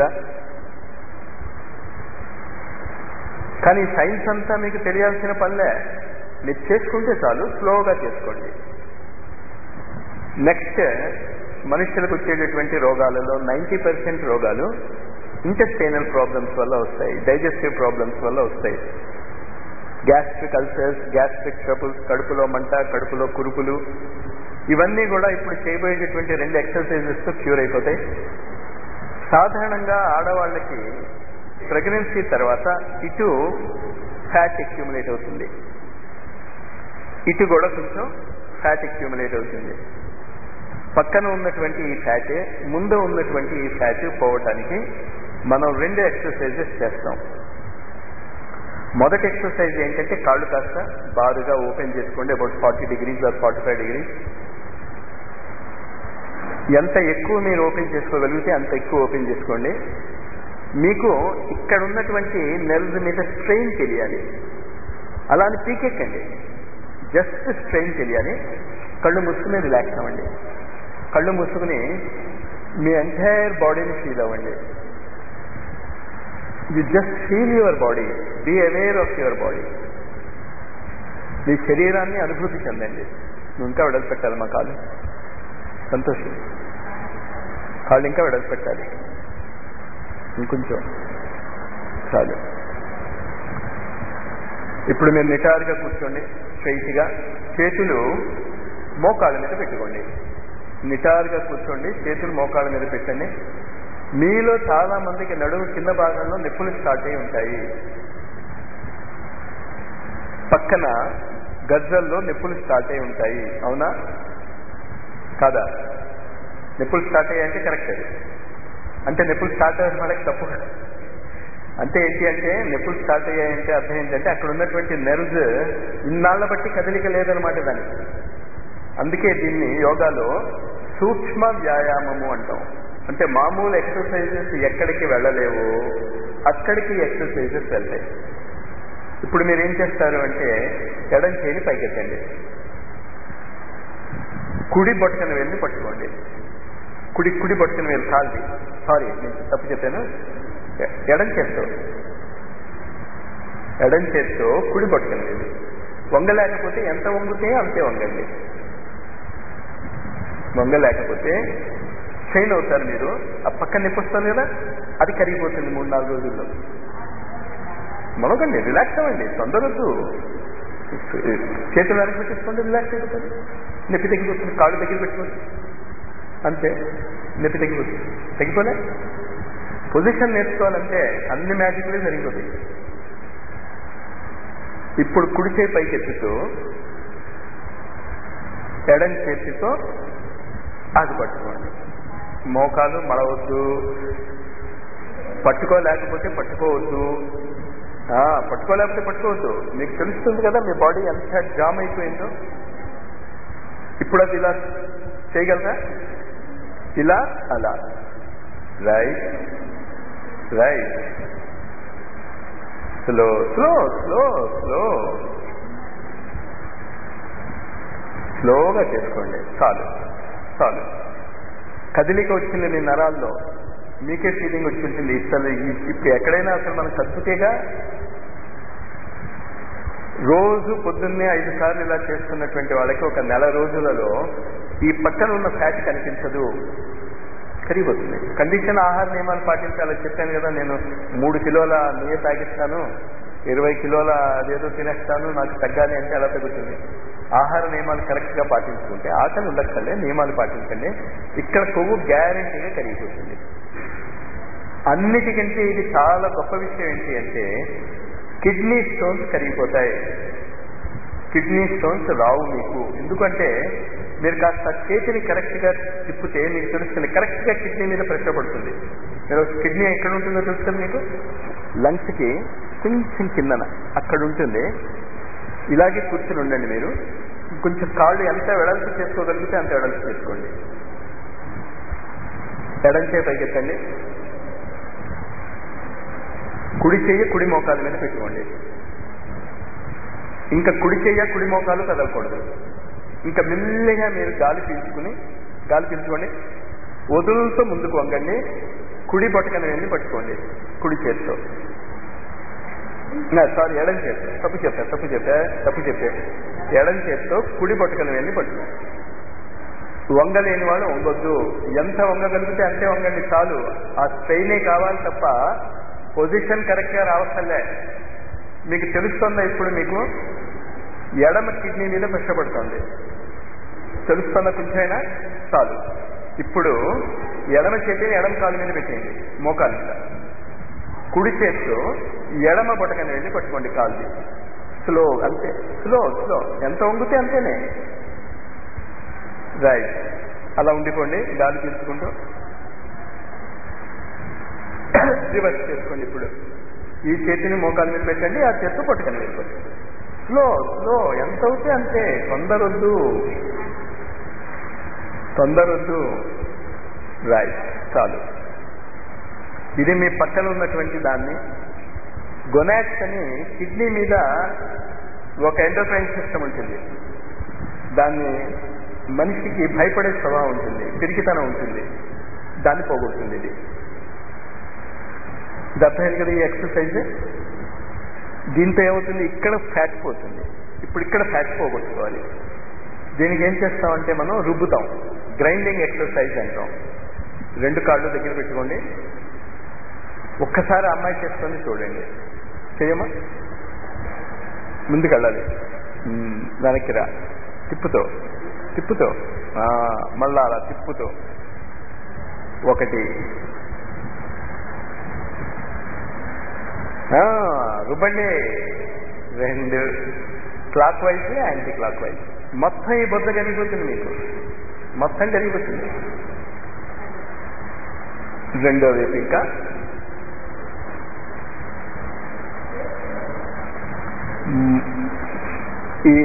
కానీ సైన్స్ అంతా మీకు తెలియాల్సిన పనిలే మీరు చేసుకుంటే చాలు స్లోగా చేసుకోండి నెక్స్ట్ మనుషులకు వచ్చేటటువంటి రోగాలలో నైంటీ పర్సెంట్ రోగాలు ఇంటెస్టైనల్ ప్రాబ్లమ్స్ వల్ల వస్తాయి డైజెస్టివ్ ప్రాబ్లమ్స్ వల్ల వస్తాయి గ్యాస్ట్రిక్ అల్సర్స్ గ్యాస్ట్రిక్ ట్రబుల్స్ కడుపులో మంట కడుపులో కురుపులు ఇవన్నీ కూడా ఇప్పుడు చేయబోయేటటువంటి రెండు ఎక్సర్సైజెస్తో క్యూర్ అయిపోతాయి సాధారణంగా ఆడవాళ్ళకి ప్రెగ్నెన్సీ తర్వాత ఇటు ఫ్యాట్ అక్యూములేట్ అవుతుంది ఇటు కూడా కొంచెం ఫ్యాట్ అక్యూములేట్ అవుతుంది పక్కన ఉన్నటువంటి ఈ ఫ్యాట్ ముందు ఉన్నటువంటి ఈ ఫ్యాట్ పోవటానికి మనం రెండు ఎక్సర్సైజెస్ చేస్తాం మొదటి ఎక్సర్సైజ్ ఏంటంటే కాళ్ళు కాస్త బారుగా ఓపెన్ చేసుకోండి about forty degrees or forty five degrees ఎంత ఎక్కువ మీరు ఓపెన్ చేసుకోగలిగితే అంత ఎక్కువ ఓపెన్ చేసుకోండి మీకు ఇక్కడ ఉన్నటువంటి నెల్స్ మీద స్ట్రెయిన్ తెలియాలి అలా అని పీకెక్కండి జస్ట్ స్ట్రెయిన్ తెలియాలి కళ్ళు మూసుకుని రిలాక్స్ అవ్వండి కళ్ళు మూసుకుని మీ ఎంటైర్ బాడీని ఫీల్ అవ్వండి you just feel your body be aware of your body మీ శరీరాన్ని అనుభూతి చెందండి నువ్వు ఇంకా వెడలు పెట్టాలి మా కాళ్ళు సంతోషం కాళ్ళు ఇంకా వెడలు పెట్టాలి ఇంకొంచెం చాలు ఇప్పుడు మీరు నిటారుగా కూర్చోండి స్ట్రైట్గా చేతులు మోకాళ్ళ మీద పెట్టుకోండి నిటారుగా కూర్చోండి చేతులు మోకాళ్ళ మీద పెట్టండి మీలో చాలా మందికి నడుము కింద భాగంలో నొప్పులు స్టార్ట్ అయి ఉంటాయి పక్కన గజ్జల్లో నొప్పులు స్టార్ట్ అయి ఉంటాయి అవునా కాదా నొప్పులు స్టార్ట్ అయ్యాయంటే కరెక్ట్ అది అంటే నొప్పులు స్టార్ట్ అయ్యే వాళ్ళకి తప్పు అంటే ఏంటి అంటే నొప్పులు స్టార్ట్ అయ్యాయంటే అర్థం ఏంటంటే అక్కడ ఉన్నటువంటి నెర్వ్స్ ఇన్నాళ్ల బట్టి కదలిక లేదనమాట దానికి అందుకే దీన్ని యోగాలో సూక్ష్మ వ్యాయామము అంటాం అంటే మామూలు ఎక్సర్సైజెస్ ఎక్కడికి వెళ్ళలేవు అక్కడికి ఎక్సర్సైజెస్ వెళ్తాయి ఇప్పుడు మీరు ఏం చేస్తారు అంటే ఎడం చేయని పైకెత్తండి కుడి బొట్టకన వెళ్ళి పట్టుకోండి కుడి కుడి బొట్టకన వెళ్ళి కాల్ది సారీ నేను తప్పు చెప్పాను ఎడం చేత్తో ఎడం చేత్తో కుడి బొట్టకన వెళ్ళి వంగలేకపోతే ఎంత వంగితే అంతే వంగండి వంగలేకపోతే స్ట్రెయిన్ అవుతారు మీరు ఆ పక్కన నొప్పి వస్తుంది కదా అది కరిగిపోతుంది మూడు నాలుగు రోజుల్లో మనకండి రిలాక్స్ అవ్వండి తొందరొద్దు చేతులు వెనక్కి పెట్టేసుకోండి రిలాక్స్ అయిపోతుంది నొప్పి తగ్గిపోతుంది కాళ్ళు దగ్గర పెట్టుకోండి అంతే నొప్పి తగ్గిపోతుంది తగ్గిపోలే పొజిషన్ నేర్చుకోవాలంటే అన్ని మ్యాజిక్లే జరిగిపోతాయి ఇప్పుడు కుడి చేయి పైకి ఎత్తుతూ ఎడం చేతితో ఆగి పట్టుకోండి మోకాలు మడవద్దు పట్టుకోలేకపోతే పట్టుకోవద్దు పట్టుకోలేకపోతే పట్టుకోవద్దు మీకు తెలుస్తుంది కదా మీ బాడీ ఎంత జామ్ అయిపోయిందో ఇప్పుడు అది ఇలా చేయగలరా ఇలా అలా right right slow slow slow slow స్లోగా చేసుకోండి చాలు చాలు కదిలిక వచ్చింది మీ నరాల్లో మీకే ఫీలింగ్ వచ్చి ఉంటుంది అసలు ఇప్పుడు ఎక్కడైనా అసలు మనం కదుపుతేగా రోజు పొద్దున్నే ఐదు సార్లు ఇలా చేస్తున్నటువంటి వాళ్ళకి ఒక నెల రోజులలో ఈ పక్కన ఉన్న ఫ్యాట్ కనిపించదు కరిగిపోతుంది కండిషన్ ఆహార నియమాలు పాటించాలని చెప్పాను కదా నేను మూడు కిలోల నెయ్యి తాగిస్తాను ఇరవై కిలోల అదేదో తినేస్తాను నాకు తగ్గాలి అంటే ఎలా తగ్గుతుంది ఆహార నియమాలు కరెక్ట్ గా పాటించుకుంటే ఆకలి ఉండక్కర్లే నియమాలు పాటించండి ఇక్కడ కొవ్వు గ్యారంటీగా కరిగిపోతుంది అన్నిటికంటే ఇది చాలా గొప్ప విషయం ఏంటి అంటే కిడ్నీ స్టోన్స్ కరిగిపోతాయి కిడ్నీ స్టోన్స్ రావు మీకు ఎందుకంటే మీరు కాస్త చేతిని కరెక్ట్ గా తిప్పితే మీకు తెలుస్తుంది కరెక్ట్ గా కిడ్నీ మీద ప్రెషర్ పడుతుంది మీరు కిడ్నీ ఎక్కడ ఉంటుందో తెలుస్తుంది మీకు లంగ్స్ కి కొంచెం కిందన అక్కడ ఉంటుంది ఇలాగే కూర్చుని ఉండండి మీరు కొంచెం కాళ్ళు ఎంత వెడల్పు చేసుకోగలిగితే అంత వెడల్పు చేసుకోండి ఎడంచే పైకెత్తండి కుడి చెయ్యి కుడి మోకాల మీద పెట్టుకోండి ఇంకా కుడి చెయ్య కుడి మోకాలు కదలకూడదు ఇంకా మెల్లిగా మీరు గాలి పీల్చుకుని గాలి పీల్చుకోండి వదులుతో ముందుకు వంగండి కుడి బొట్టకన వెళ్ళి పట్టుకోండి కుడి చేతితో సారీ ఎడం చేత్తో తప్పు చెప్పా తప్పు చెప్పా తప్పు చెప్పే ఎడం చేత్తో కుడి బొట్టకన వెళ్ళి పట్టుకోండి వంగలేని వాళ్ళు వంగొద్దు ఎంత వంగగలిగితే అంతే వంగండి చాలు ఆ స్ట్రెయినే కావాలి తప్ప పొజిషన్ కరెక్ట్గా రావక్కర్లే మీకు తెలుస్తుందా ఇప్పుడు మీకు ఎడమ కిడ్నీ మీద ప్రెషర్ పడుతుంది తెలుస్తున్న కొంచెమైనా చాలు ఇప్పుడు ఎడమ చేతిని ఎడమ కాలు మీద పెట్టేయండి మోకాలు మీద కుడి చేతితో ఎడమ బొటకని వెళ్ళి పట్టుకోండి కాలుది స్లో అంతే స్లో స్లో ఎంత వంగితే అంతేనే రైట్ అలా ఉండిపోండి గాలి పీల్చుకుంటూ రివర్స్ చేసుకోండి ఇప్పుడు ఈ చేతిని మోకాల మీద పెట్టండి ఆ చేత్తో పట్టుకొని వెళ్ళిపోండి స్లో స్లో ఎంత అవుతే అంతే తొందరొద్దు తొందరొద్దు రైట్ చాలు ఇది మీ పక్కన ఉన్నటువంటి దాన్ని గొనాక్స్ అని కిడ్నీ మీద ఒక ఎండోక్రైన్ సిస్టమ్ ఉంటుంది దాన్ని మనిషికి భయపడే స్వభావం ఉంటుంది పిరికితనం ఉంటుంది దాన్ని పోగొడుతుంది ఇది ఇది అర్థమైంది కదా ఈ ఎక్సర్సైజ్ దీంతో ఏమవుతుంది ఇక్కడ ఫ్యాట్ పోతుంది ఇప్పుడు ఇక్కడ ఫ్యాట్ పోగొట్టుకోవాలి దీనికి ఏం చేస్తామంటే మనం రుబ్బుతాం గ్రైండింగ్ ఎక్సర్సైజ్ అంటాం రెండు కాళ్ళు దగ్గర పెట్టుకోండి ఒక్కసారి అమ్మాయి చేసుకొని చూడండి చేయమా ముందుకెళ్ళాలి ఉమ్, వెనక్కి రా తిప్పుతో తిప్పుతో ఆ, మళ్ళా అలా తిప్పుతో ఒకటి ఆ, రుబ్బండి రెండు clockwise anticlockwise మొత్తం ఈ బొద్ద కరిగిపోతుంది మీకు మొత్తం కరిగిపోతుంది రెండో వైపు ఇంకా మ్, ఈ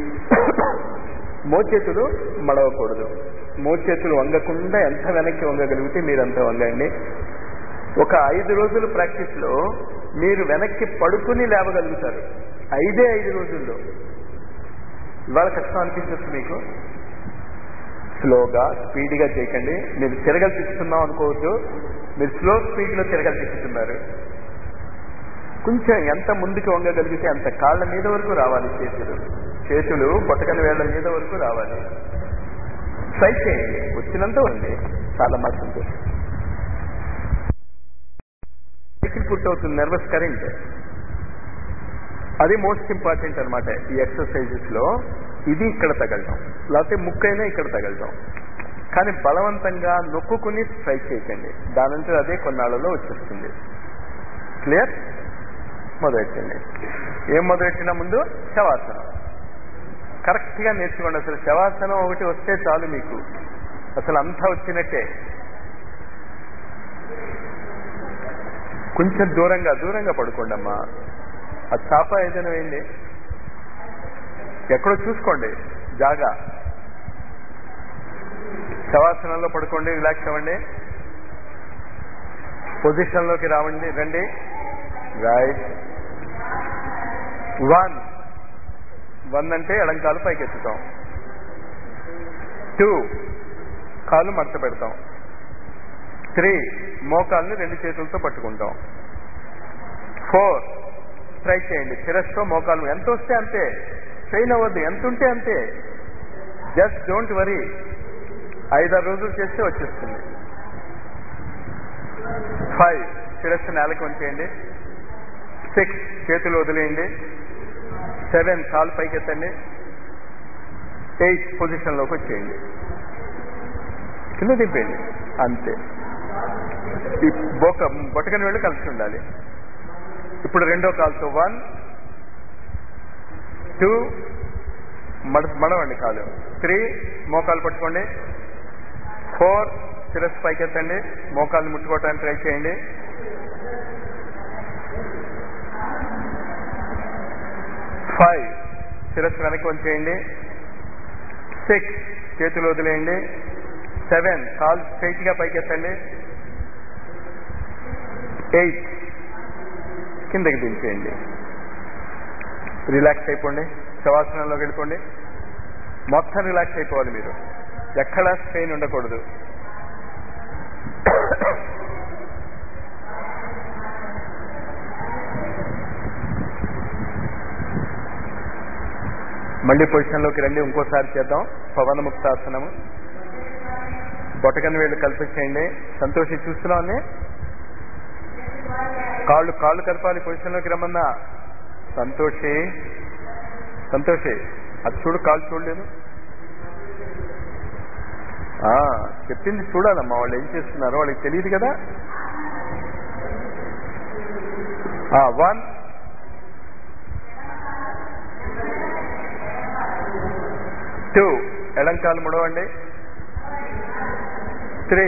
మోచేతులు మడవకూడదు మోచేతులు వంగకుండా ఎంత వెనక్కి వంగగలిగితే మీరంత వంగండి ఒక ఐదు రోజుల ప్రాక్టీస్ లో మీరు వెనక్కి పడుకుని లేవగలుగుతారు ఐదే ఐదు రోజుల్లో ఇవాళ కష్టం అనిపించచ్చు మీకు స్లోగా స్పీడ్గా చేయకండి మీరు తిరగలు తిప్పుతున్నాం అనుకోవద్దు మీరు స్లో స్పీడ్లో తిరగలు తిప్పుతున్నారు కొంచెం ఎంత ముందుకు వంగగలిగితే అంత కాళ్ళ మీద వరకు రావాలి చేతులు చేతులు బొట్టకని వేళ్ల మీద వరకు రావాలి ట్రై చేయండి వచ్చినంత ఉంది చాలా మంచిది సైకిల్ పుట్ అవుతుంది నర్వస్ కరెంట్ అది మోస్ట్ ఇంపార్టెంట్ అనమాట ఈ ఎక్సర్సైజెస్ లో ఇది ఇక్కడ తగలటం లేకపోతే ముక్కైనా ఇక్కడ తగలటం కానీ బలవంతంగా నొక్కుకుని ట్రై చేయకండి దానంతా అదే కొన్నాళ్ళలో వచ్చేస్తుంది క్లియర్ మొదలెట్టండి ఏం మొదలెట్టినా ముందు శవాసనం కరెక్ట్ గా నేర్చుకోండి అసలు శవాసనం ఒకటి వస్తే చాలు మీకు అసలు అంతా వచ్చినట్టే కొంచెం దూరంగా దూరంగా పడుకోండి అమ్మా ఆ చాప ఏదైనా వేయండి ఎక్కడో చూసుకోండి జాగా శవాసనంలో పడుకోండి రిలాక్స్ అవ్వండి పొజిషన్లోకి రావండి రండి రైట్ వన్ వన్ అంటే ఎడం కాలు పైకి ఎత్తుతాం టూ కాలు మడత పెడతాం త్రీ మోకాల్ని రెండు చేతులతో పట్టుకుంటాం ఫోర్ ట్రై చేయండి శిరస్తో మోకాలు ఎంత వస్తే అంతే ట్రైన్ అవ్వద్దు ఎంత ఉంటే అంతే జస్ట్ డోంట్ వరీ ఐదారు రోజులు చేస్తే వచ్చేస్తుంది ఫైవ్ శిరస్సు నేలకు ఉంచేయండి సిక్స్ చేతులు వదిలేయండి సెవెన్ కాలు పైకి ఎత్తండి ఎయిట్ పొజిషన్లోకి వచ్చేయండి కింద దింపేయండి అంతే ఈ బొక్క బొట్టకని వెళ్ళి కలిసి ఉండాలి ఇప్పుడు రెండో కాలుతో వన్ టూ మడ మడవండి కాలు త్రీ మోకాలు పట్టుకోండి ఫోర్ శిరస్సు పైకెత్తండి మోకాలు ముట్టుకోవటానికి ట్రై చేయండి ఫైవ్ శిరస్సు వెనక్కి వంచేయండి సిక్స్ చేతులు వదిలేయండి సెవెన్ కాల్ స్ట్రైట్ గా పైకెత్తండి ఎయిట్ కిందకి దించేయండి రిలాక్స్ అయిపోండి శవాసనంలోకి వెళ్ళిపోండి మొత్తం రిలాక్స్ అయిపోవాలి మీరు ఎక్కడ స్ట్రెయిన్ ఉండకూడదు మళ్ళీ పొజిషన్లోకి రండి ఇంకోసారి చేద్దాం పవన ముక్తాసనము బొటకని వేళ్ళు కల్పించేయండి సంతోషి చూస్తున్నామని కాళ్ళు కాళ్ళు కలపాలి పొజిషన్లోకి రమ్మన్నా సంతోషి సంతోషి అది చూడు కాళ్ళు చూడలేదు ఆ, చెప్పింది చూడాలమ్మా వాళ్ళు ఏం చేస్తున్నారో వాళ్ళకి తెలియదు కదా వన్ టూ ఎడంకాలు ముడవండి త్రీ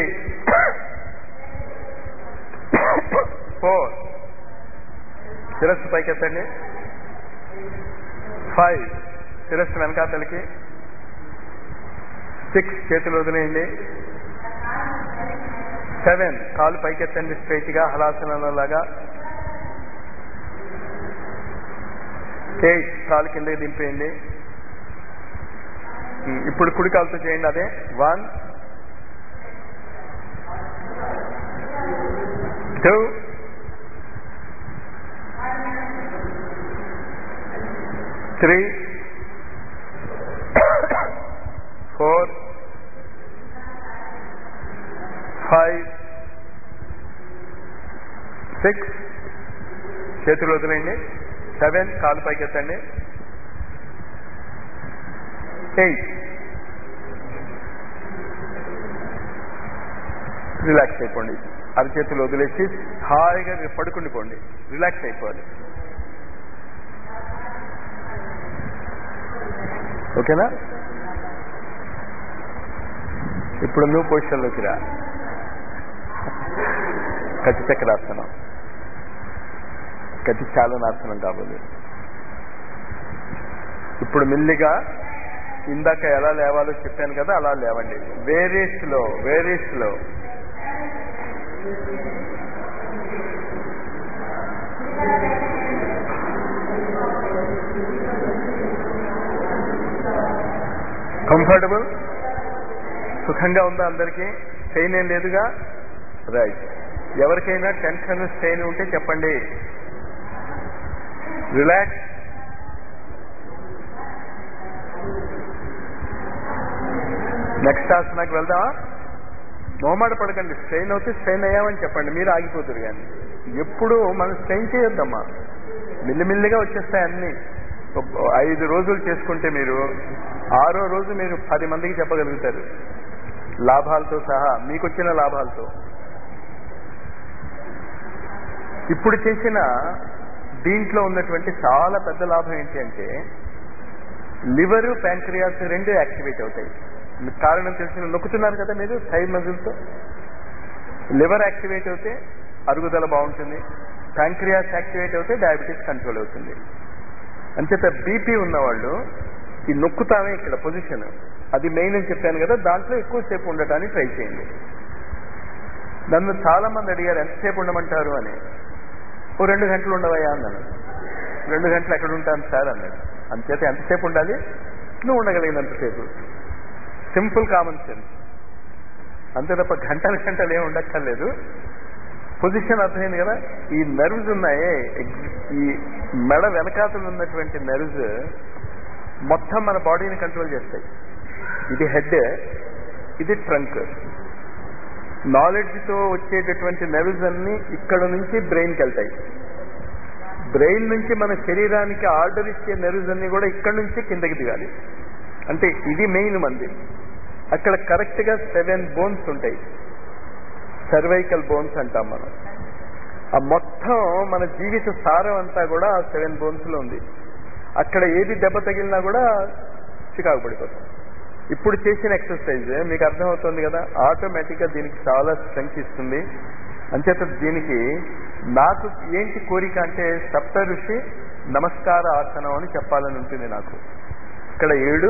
ఫోర్ శిరస్సు పైకెత్తండి ఫైవ్ శిరస్సు వెనకాతలకి సిక్స్ చేతులు వదిలేయండి సెవెన్ కాలు పైకెత్తండి స్ట్రైట్ గా హలాసనంలో లాగా ఎయిట్ కాలు కిందకి దింపేయండి ఉమ్, ఇప్పుడు కుడి కాలుతో చేయండి అదే one two three four five six చేతులు వదిలేయండి సెవెన్ కాలు పైకి ఎత్తండి ఎయిట్ రిలాక్స్ అయిపోండి అరచేతులు వదిలేసి హాయిగా పడుకుండిపోండి రిలాక్స్ అయిపోవాలి ఓకేనా ఇప్పుడు నువ్వు పొజిషన్లోకి రా కటి చక్రాసనం కటి చాలనాసనం కాబోదు ఇప్పుడు మెల్లిగా ఇందాక ఎలా లేవాలో చెప్పాను కదా అలా లేవండి very slow very slow comfortable సుఖంగా ఉందా అందరికీ స్ట్రెయిన్ ఏం లేదుగా రైట్ ఎవరికైనా టెన్షన్ స్ట్రెయిన్ ఉంటే చెప్పండి రిలాక్స్ నెక్స్ట్ ఆసనాకి వెళ్దామా మొహమాట పడకండి స్ట్రెయిన్ అవుతే స్ట్రెయిన్ అయ్యామని చెప్పండి మీరు ఆగిపోతారు కానీ ఎప్పుడు మనం స్ట్రెయిన్ చేయొద్దమ్మా మిల్లిమిల్లిగా వచ్చేస్తాయి అన్ని ఐదు రోజులు చేసుకుంటే మీరు ఆరో రోజు మీరు పది మందికి చెప్పగలుగుతారు లాభాలతో సహా మీకు వచ్చిన లాభాలతో ఇప్పుడు చేసిన దీంట్లో ఉన్నటువంటి చాలా పెద్ద లాభం ఏంటి అంటే లివరు ప్యాంక్రియాస్ రెండు యాక్టివేట్ అవుతాయి మీకు కారణం తెలిసిన నొక్కుతున్నారు కదా మీరు థై మజిల్తో లివర్ యాక్టివేట్ అవుతే అరుగుదల బాగుంటుంది ప్యాంక్రియాస్ యాక్టివేట్ అవుతే డయాబెటీస్ కంట్రోల్ అవుతుంది అంచేత బీపీ ఉన్నవాళ్ళు ఈ నొక్కుతామే ఇక్కడ పొజిషన్ అది మెయిన్ అని చెప్పాను కదా దాంట్లో ఎక్కువసేపు ఉండటానికి ట్రై చేయండి నన్ను చాలా మంది అడిగారు ఎంతసేపు ఉండమంటారు అని ఓ రెండు గంటలు ఉండవయ్యా అన్నాను రెండు గంటలు ఎక్కడ ఉంటాను సార్ అన్నాడు అంచేత ఎంతసేపు ఉండాలి నువ్వు ఉండగలిగినంతసేపు సింపుల్ కామన్ సెన్స్ అంతే తప్ప గంటల గంటలు ఏమి ఉండక్కర్లేదు పొజిషన్ అర్థమైంది కదా ఈ నర్వ్స్ ఉన్నాయే ఈ మెడ వెనకాతలు ఉన్నటువంటి నర్వ్స్ మొత్తం మన బాడీని కంట్రోల్ చేస్తాయి ఇది హెడ్ ఇది ట్రంక్ నాలెడ్జ్తో వచ్చేటటువంటి నెర్వ్స్ అన్ని ఇక్కడ నుంచి బ్రెయిన్కి వెళ్తాయి బ్రెయిన్ నుంచి మన శరీరానికి ఆర్డర్ ఇచ్చే నెర్వ్స్ అన్ని కూడా ఇక్కడ నుంచి కిందకి దిగాలి అంటే ఇది మెయిన్ మంది అక్కడ కరెక్ట్గా సెవెన్ బోన్స్ ఉంటాయి సర్వైకల్ బోన్స్ అంటాం మనం ఆ మొత్తం మన జీవిత సారం అంతా కూడా ఆ సెవెన్ బోన్స్లో ఉంది అక్కడ ఏది దెబ్బ తగిలినా కూడా చికాకు పడిపోతాం ఇప్పుడు చేసిన ఎక్సర్సైజ్ మీకు అర్థమవుతుంది కదా ఆటోమేటిక్గా దీనికి చాలా స్ట్రెంగ్త్ ఇస్తుంది అంచేత దీనికి నాకు ఏంటి కోరిక అంటే సప్త ఋషి నమస్కార ఆసనం అని చెప్పాలని ఉంటుంది నాకు ఇక్కడ ఏడు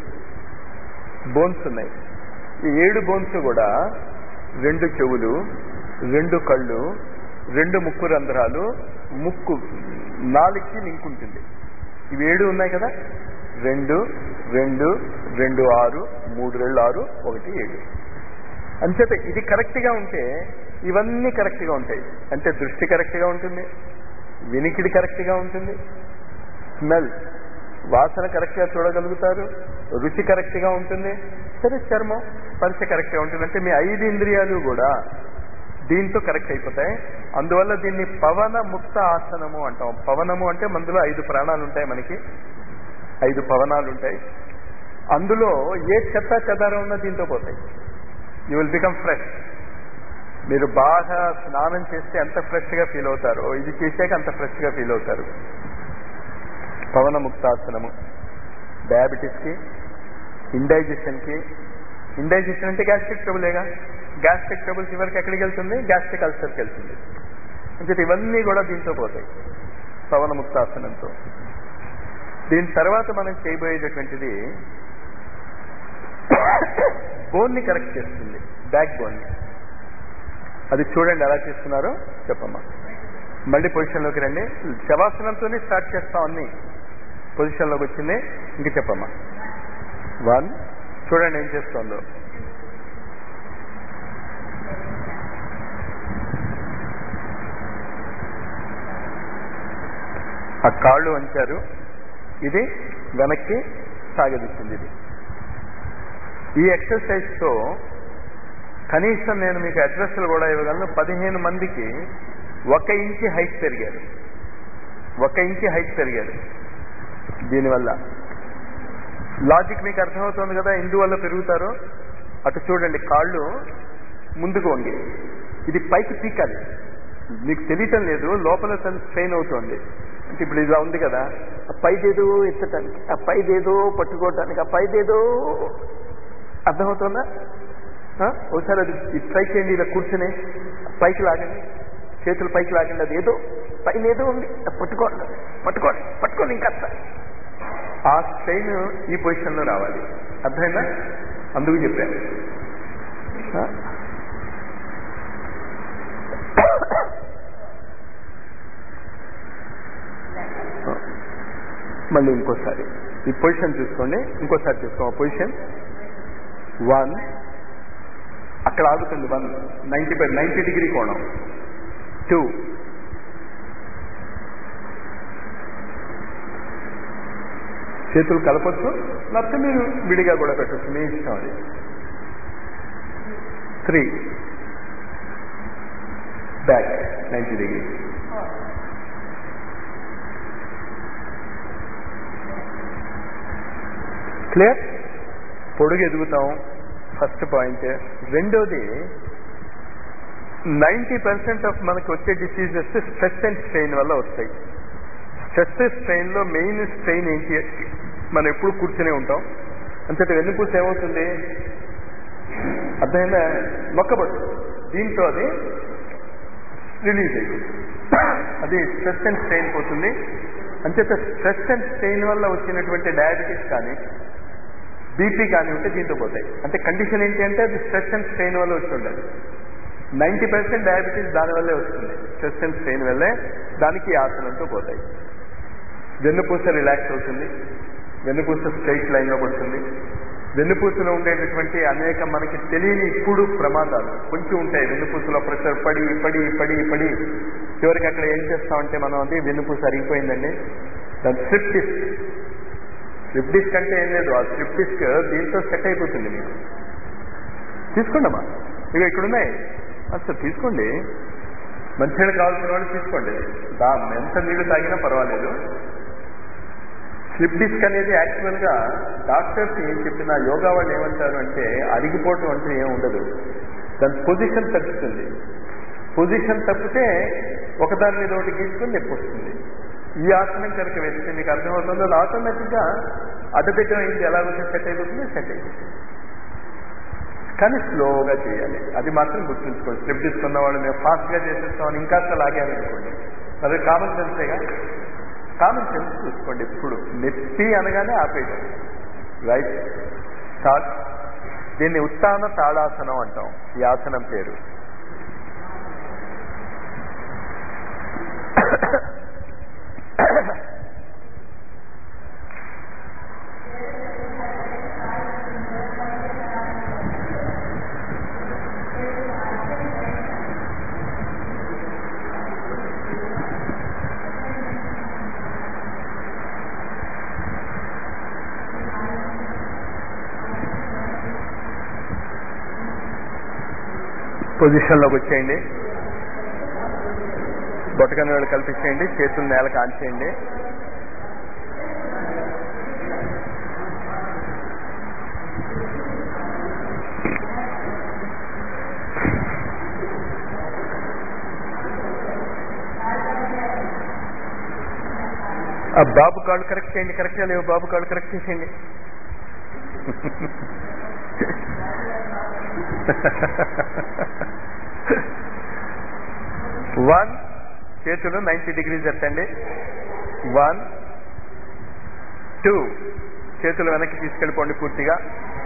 బోన్స్ ఉన్నాయి ఈ ఏడు బోన్స్ కూడా రెండు చెవులు రెండు కళ్ళు రెండు ముక్కు రంధ్రాలు ముక్కు నాలుగుకి లింక్ ఉంటుంది ఇవి ఏడు ఉన్నాయి కదా రెండు రెండు రెండు ఆరు మూడు రెండు ఆరు ఒకటి ఏడు అంచేత ఇది కరెక్ట్గా ఉంటే ఇవన్నీ కరెక్ట్గా ఉంటాయి అంటే దృష్టి కరెక్ట్గా ఉంటుంది వినికిడి కరెక్ట్గా ఉంటుంది స్మెల్ వాసన కరెక్ట్గా చూడగలుగుతారు రుచి కరెక్ట్గా ఉంటుంది సరే చర్మం స్పర్శ కరెక్ట్గా ఉంటుంది అంటే మీ ఐదు ఇంద్రియాలు కూడా దీంతో కరెక్ట్ అయిపోతాయి అందువల్ల దీన్ని పవన ముక్త ఆసనము అంటాం పవనము అంటే మందులో ఐదు ప్రాణాలు ఉంటాయి మనకి ఐదు పవనాలు ఉంటాయి అందులో ఏ చెత్త చెదారం ఉన్నా దీంతో పోతాయి యూ విల్ బికమ్ ఫ్రెష్ మీరు బాగా స్నానం చేస్తే ఎంత ఫ్రెష్గా ఫీల్ అవుతారో ఇది చేశాక అంత ఫ్రెష్గా ఫీల్ అవుతారు పవన ముక్తాసనము డయాబెటీస్కి ఇండైజెషన్కి ఇండైజెషన్ అంటే గ్యాస్ట్రిక్ ట్రబులేగా గ్యాస్ట్రిక్ ట్రబుల్ చివరికి ఎక్కడికి వెళ్తుంది గ్యాస్ట్రిక్ అల్సర్కి వెళ్తుంది అంటే ఇవన్నీ కూడా దీంతో పోతాయి పవన ముక్తాసనంతో దీని తర్వాత మనం చేయబోయేటటువంటిది బోన్ని కరెక్ట్ చేస్తుంది బ్యాక్ బోన్ని అది చూడండి ఎలా చేస్తున్నారో చెప్పమ్మా మళ్ళీ పొజిషన్లోకి రండి శవాసనంతోనే స్టార్ట్ చేస్తాం అన్ని పొజిషన్లోకి వచ్చింది ఇంక చెప్పమ్మా వన్ చూడండి ఏం చేస్తుందో ఆ కాళ్ళు వంచారు ఇది వెనక్కి సాగదీసింది ఇది ఈ ఎక్సర్సైజ్తో కనీసం నేను మీకు అడ్రస్లు కూడా ఇవ్వగలను పదిహేను మందికి ఒక ఇంచి హైట్ పెరిగారు ఒక ఇంచి హైట్ పెరిగారు దీనివల్ల లాజిక్ మీకు అర్థమవుతుంది కదా ఎందువల్ల పెరుగుతారో అటు చూడండి కాళ్ళు ముందుకు వంగి ఇది పైకి పీకాలి మీకు తెలియటం లేదు లోపల తను స్ట్రెయిన్ అవుతోంది అంటే ఇప్పుడు ఇలా ఉంది కదా ఆ పైదేదో ఎత్తటానికి ఆ పైదేదో పట్టుకోవటానికి ఆ పైదేదో అర్థమవుతుందా ఆ? ఒకసారి అది ఇది ట్రై చేయండి ఇలా కూర్చుని పైకి లాగండి చేతులు పైకి లాగండి అది ఏదో పైన ఏదో ఉంది అది పట్టుకోండి పట్టుకోండి పట్టుకోండి ఇంకా ఆ స్ట్రెయిన్ ఈ పొజిషన్లో రావాలి అర్థమైందా అందుకు చెప్పాను ఆ? మళ్ళీ ఇంకోసారి ఈ పొజిషన్ చూసుకోండి ఇంకోసారి చూసుకో పొజిషన్ వన్ అక్కడ ఆగుతుంది one ninety by ninety degree కోణం టూ చేతులు కలపచ్చు లేకపోతే మీరు విడిగా కూడా పెట్టచ్చు మీ ఇష్టం అది three back ninety degree clear పొడుగు ఎదుగుతాం ఫస్ట్ పాయింట్ రెండోది నైంటీ పర్సెంట్ ఆఫ్ మనకి వచ్చే డిసీజెస్ స్ట్రెస్ అండ్ స్ట్రెయిన్ వల్ల వస్తాయి స్ట్రెస్ స్ట్రెయిన్ లో మెయిన్ స్ట్రెయిన్ ఏంటి మనం ఎప్పుడు కూర్చునే ఉంటాం అంతటి వెన్నుపూస ఏమవుతుంది అర్థమైందా నొక్కబడు దీంతో అది రిలీజ్ అయిపోతుంది అది స్ట్రెస్ అండ్ స్ట్రెయిన్ పోతుంది అంచేత స్ట్రెస్ అండ్ స్ట్రెయిన్ వల్ల వచ్చినటువంటి డయాబెటీస్ కానీ బీపీ కానీ ఉంటే దీంతో పోతాయి అంటే కండిషన్ ఏంటి అంటే అది స్ట్రెస్ అండ్ స్ట్రెయిన్ వల్ల వచ్చి ఉండాలి నైంటీ పర్సెంట్ డయాబెటీస్ దానివల్లే వస్తుంది స్ట్రెస్ అండ్ స్ట్రెయిన్ వల్లే దానికి ఈ ఆసనంతో పోతాయి వెన్నుపూస రిలాక్స్ అవుతుంది వెన్నుపూస స్ట్రైట్ లైన్లో పడుతుంది వెన్నుపూసలో ఉండేటటువంటి అనేక మనకి తెలియని ఇప్పుడు ప్రమాదాలు కొంచెం ఉంటాయి వెన్నుపూసలో ప్రెషర్ పడి పడి పడి పడి చివరికి అక్కడ ఏం చేస్తామంటే మనం అది వెన్నుపూస అరిగిపోయిందండి దాని స్లిప్ డిస్క్ స్లిప్ డిస్క్ అంటే ఏం లేదు ఆ స్లిప్ డిస్క్ దీంతో సెట్ అయిపోతుంది మీకు తీసుకోండి అమ్మా ఇక ఇక్కడ ఉన్నాయి అసలు తీసుకోండి మంచినీళ్ళు కావాల్సిన వాళ్ళు తీసుకోండి దా ఎంత నీళ్లు తాగినా పర్వాలేదు స్లిప్ డిస్క్ అనేది యాక్చువల్ గా డాక్టర్స్ ఏం చెప్పినా యోగా వాళ్ళు ఏమంటారు అంటే అరిగిపోవటం అంటే ఏం ఉండదు దాని పొజిషన్ తగ్గుతుంది పొజిషన్ తప్పితే ఒకదాని మీద ఒకటి గీసుకొని నొప్పి వస్తుంది ఈ ఆసనం కనుక వేస్తే మీకు అర్థమవుతుందో అది ఆటోమేటిక్ గా అడ్డబిడ్డ అయింది ఎలా వచ్చి సెట్ అయిపోతుంది సెట్ అయిపోతుంది కానీ స్లోగా చేయాలి అది మాత్రం గుర్తుంచుకోండి స్లిప్ డిస్క్ ఉన్న వాళ్ళు మేము ఫాస్ట్ గా చేసేస్తామని ఇంకా లాగాలనుకోండి అది కామన్ సెన్సేగా కామన్ సెన్స్ చూసుకోండి ఇప్పుడు నెప్పి అనగానే ఆపేయడం రైట్ స్టార్ట్ దీన్ని ఉత్తాన తాళాసనం అంటాం ఈ ఆసనం పేరు పొజిషన్లోకి వచ్చేయండి బొట్టకని వాళ్ళు కల్పించేయండి చేతులు నేల కాల్చేయండి ఆ బాబు కాళ్ళు కరెక్ట్ చేయండి కరెక్ట్గా లేవు బాబు కాళ్ళు కరెక్ట్ చేసేయండి వన్ చేతులు నైంటీ డిగ్రీస్ ఎత్తండి వన్ టూ చేతులు వెనక్కి తీసుకెళ్ళిపోండి పూర్తిగా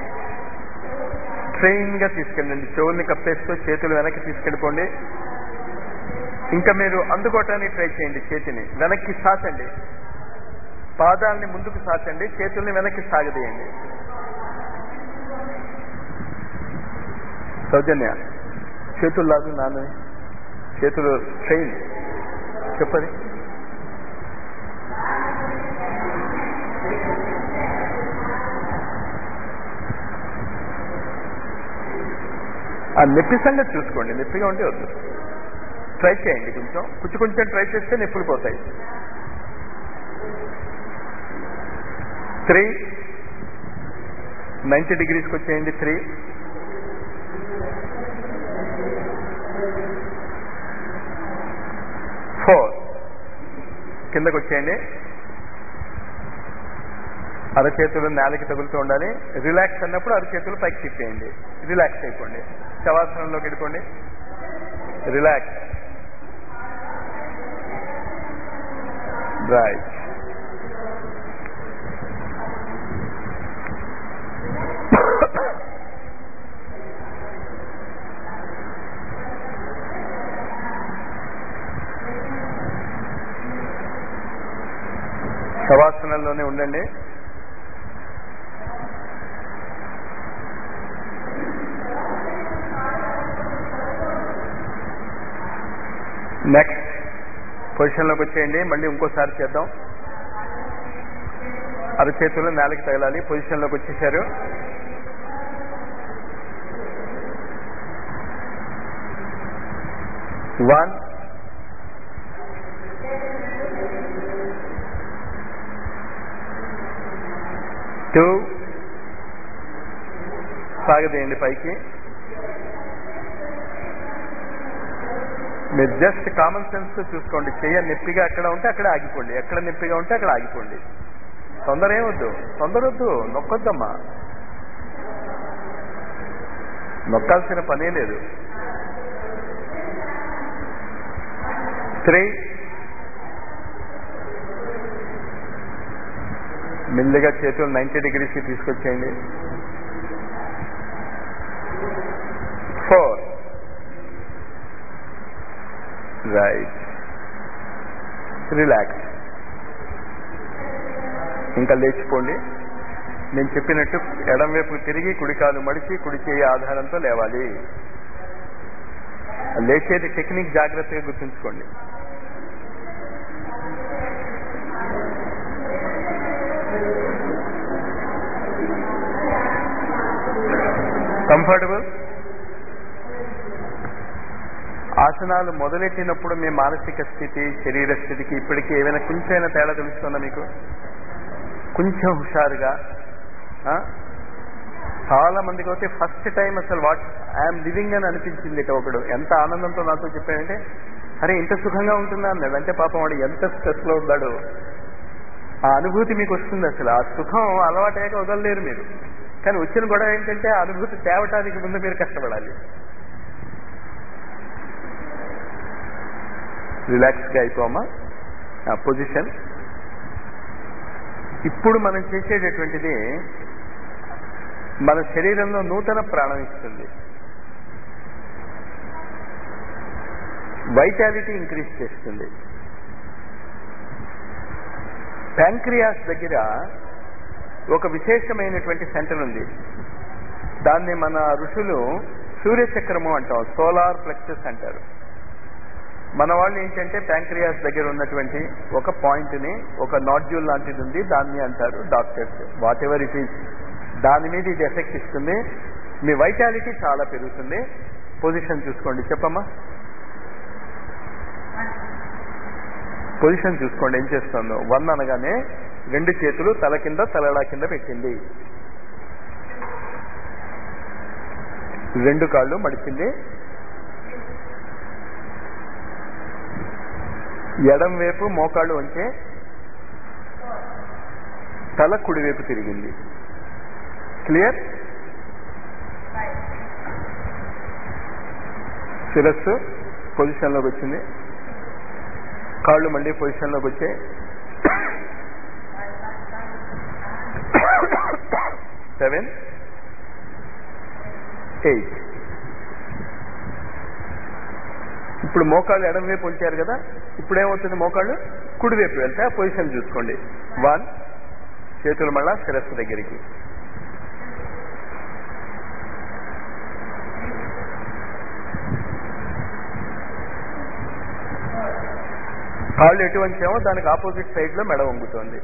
ట్రైన్ గా తీసుకెళ్ళండి చెవుల్ని కప్పేస్తూ చేతులు వెనక్కి తీసుకెళ్ళిపోండి ఇంకా మీరు అందుకోవటానికి ట్రై చేయండి చేతిని వెనక్కి సాచండి పాదాలని ముందుకు సాచండి చేతుల్ని వెనక్కి సాగదీయండి సౌజన్య చేతులు లాగు నాన్న చేతులు ట్రైన్ చెప్పది ఆ నొప్పి సంగతి చూసుకోండి నొప్పిగా ఉంటే వద్దు ట్రై చేయండి కొంచెం కొంచెం కొంచెం ట్రై చేస్తే నొప్పులు పోతాయి త్రీ నైంటీ డిగ్రీస్కి వచ్చేయండి త్రీ ఫోర్ కిందకు వచ్చేయండి అరచేతులు నేలకి తగులుతూ ఉండాలి రిలాక్స్ అన్నప్పుడు అరచేతులు పైకి తిప్పేయండి రిలాక్స్ అయిపోండి శవాసనంలోకి వెళ్ళిపోండి రిలాక్స్ రైట్ శవాసనంలోనే ఉండండి నెక్స్ట్ పొజిషన్లోకి వచ్చేయండి మళ్ళీ ఇంకోసారి చేద్దాం అరచేతులు నేలకి తగలాలి పొజిషన్లోకి వచ్చేసారు వన్ టూ సాగదేయండి పైకి మీరు జస్ట్ కామన్ సెన్స్ తో చూసుకోండి చెయ్య నొప్పిగా ఎక్కడ ఉంటే అక్కడ ఆగిపోండి ఎక్కడ నొప్పిగా ఉంటే అక్కడ ఆగిపోండి తొందర ఏమొద్దు తొందర వద్దు నొక్కొద్దమ్మా నొక్కాల్సిన పనే లేదు త్రీ మెల్లిగా చేతులు నైంటీ డిగ్రీస్కి తీసుకొచ్చేయండి ఫోర్ రైట్ రిలాక్స్ ఇంకా లేచిపోండి నేను చెప్పినట్టు ఎడం వైపు తిరిగి కుడికాలు మడిచి కుడి చేయి ఆధారంతో లేవాలి లేచేది టెక్నిక్ జాగ్రత్తగా గుర్తుంచుకోండి కంఫర్టబుల్ ఆసనాలు మొదలెట్టినప్పుడు మీ మానసిక స్థితి శరీర స్థితికి ఇప్పటికీ ఏమైనా కొంచెమైనా తేడా తెలుస్తుందా మీకు కొంచెం హుషారుగా ఆ? చాలా మందికి అయితే ఫస్ట్ టైం అసలు వాట్ ఐఎమ్ లివింగ్ అని అనిపించింది ఇట ఒకడు ఎంత ఆనందంతో నాతో చెప్పాడంటే అరే ఇంత సుఖంగా ఉంటుందా అన్నాడు అంటే పాపం వాడు ఎంత స్ట్రెస్ లో ఉన్నాడు ఆ అనుభూతి మీకు వస్తుంది అసలు ఆ సుఖం అలవాటయ్యాక వదలలేరు మీరు కానీ వచ్చిన గొడవ ఏంటంటే ఆ అనుభూతి తేవటానికి ముందు మీరు కష్టపడాలి రిలాక్స్గా అయిపోమా ఆ పొజిషన్ ఇప్పుడు మనం చేసేటటువంటిది మన శరీరంలో నూతన ప్రాణం ఇస్తుంది వైటాలిటీ ఇంక్రీజ్ చేస్తుంది ప్యాంక్రియాస్ దగ్గర ఒక విశేషమైనటువంటి సెంటర్ ఉంది దాన్ని మన ఋషులు సూర్యచక్రము అంటాం సోలార్ ప్లెక్సెస్ అంటారు మన వాళ్ళు ఏంటంటే ప్యాంక్రియాస్ దగ్గర ఉన్నటువంటి ఒక పాయింట్ ని ఒక నాడ్యూల్ లాంటిది ఉంది దాన్ని అంటారు doctors whatever it is దాని మీద ఇది ఎఫెక్ట్ ఇస్తుంది మీ వైటాలిటీ చాలా పెరుగుతుంది పొజిషన్ చూసుకోండి చెప్పమ్మా పొజిషన్ చూసుకోండి ఏం చేస్తుందో వన్ అనగానే రెండు చేతులు తల కింద తలడా కింద పెట్టింది రెండు కాళ్ళు మడిచింది ఎడం వైపు మోకాళ్ళు వంచే తల కుడివైపు తిరిగింది క్లియర్ శిరస్సు పొజిషన్లోకి వచ్చింది కాళ్ళు మళ్ళీ పొజిషన్లోకి వచ్చాయి సెవెన్ ఎయిట్ ఇప్పుడు మోకాళ్ళు ఎడం వైపు ఉంచారు కదా ఇప్పుడు ఏమవుతుంది మోకాళ్ళు కుడివైపు వెళ్తే ఆ పొజిషన్ చూసుకోండి వన్ చేతులు మళ్ళా శిరస్సు దగ్గరికి కాళ్ళు ఎటు వంచామో దానికి ఆపోజిట్ సైడ్ లో మెడ వంగుతోంది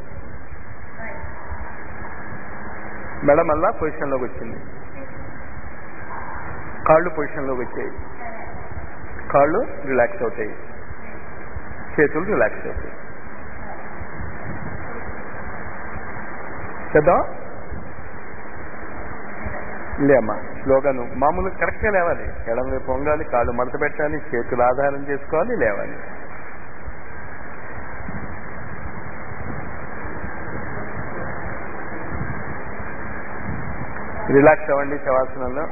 మెడ మళ్ళా పొజిషన్లోకి వచ్చింది కాళ్ళు పొజిషన్లోకి వచ్చాయి కాళ్ళు రిలాక్స్ అవుతాయి చేతులు రిలాక్స్ అవుతాయి చేద్దాం లే అమ్మా స్లోగా నువ్వు మామూలుగా కరెక్ట్గా లేవాలి ఎడం వైపు పొంగాలి కాళ్ళు మడత పెట్టాలి చేతులు ఆధారం చేసుకోవాలి లేవాలి రిలాక్స్ అవ్వండి శవాసనంలో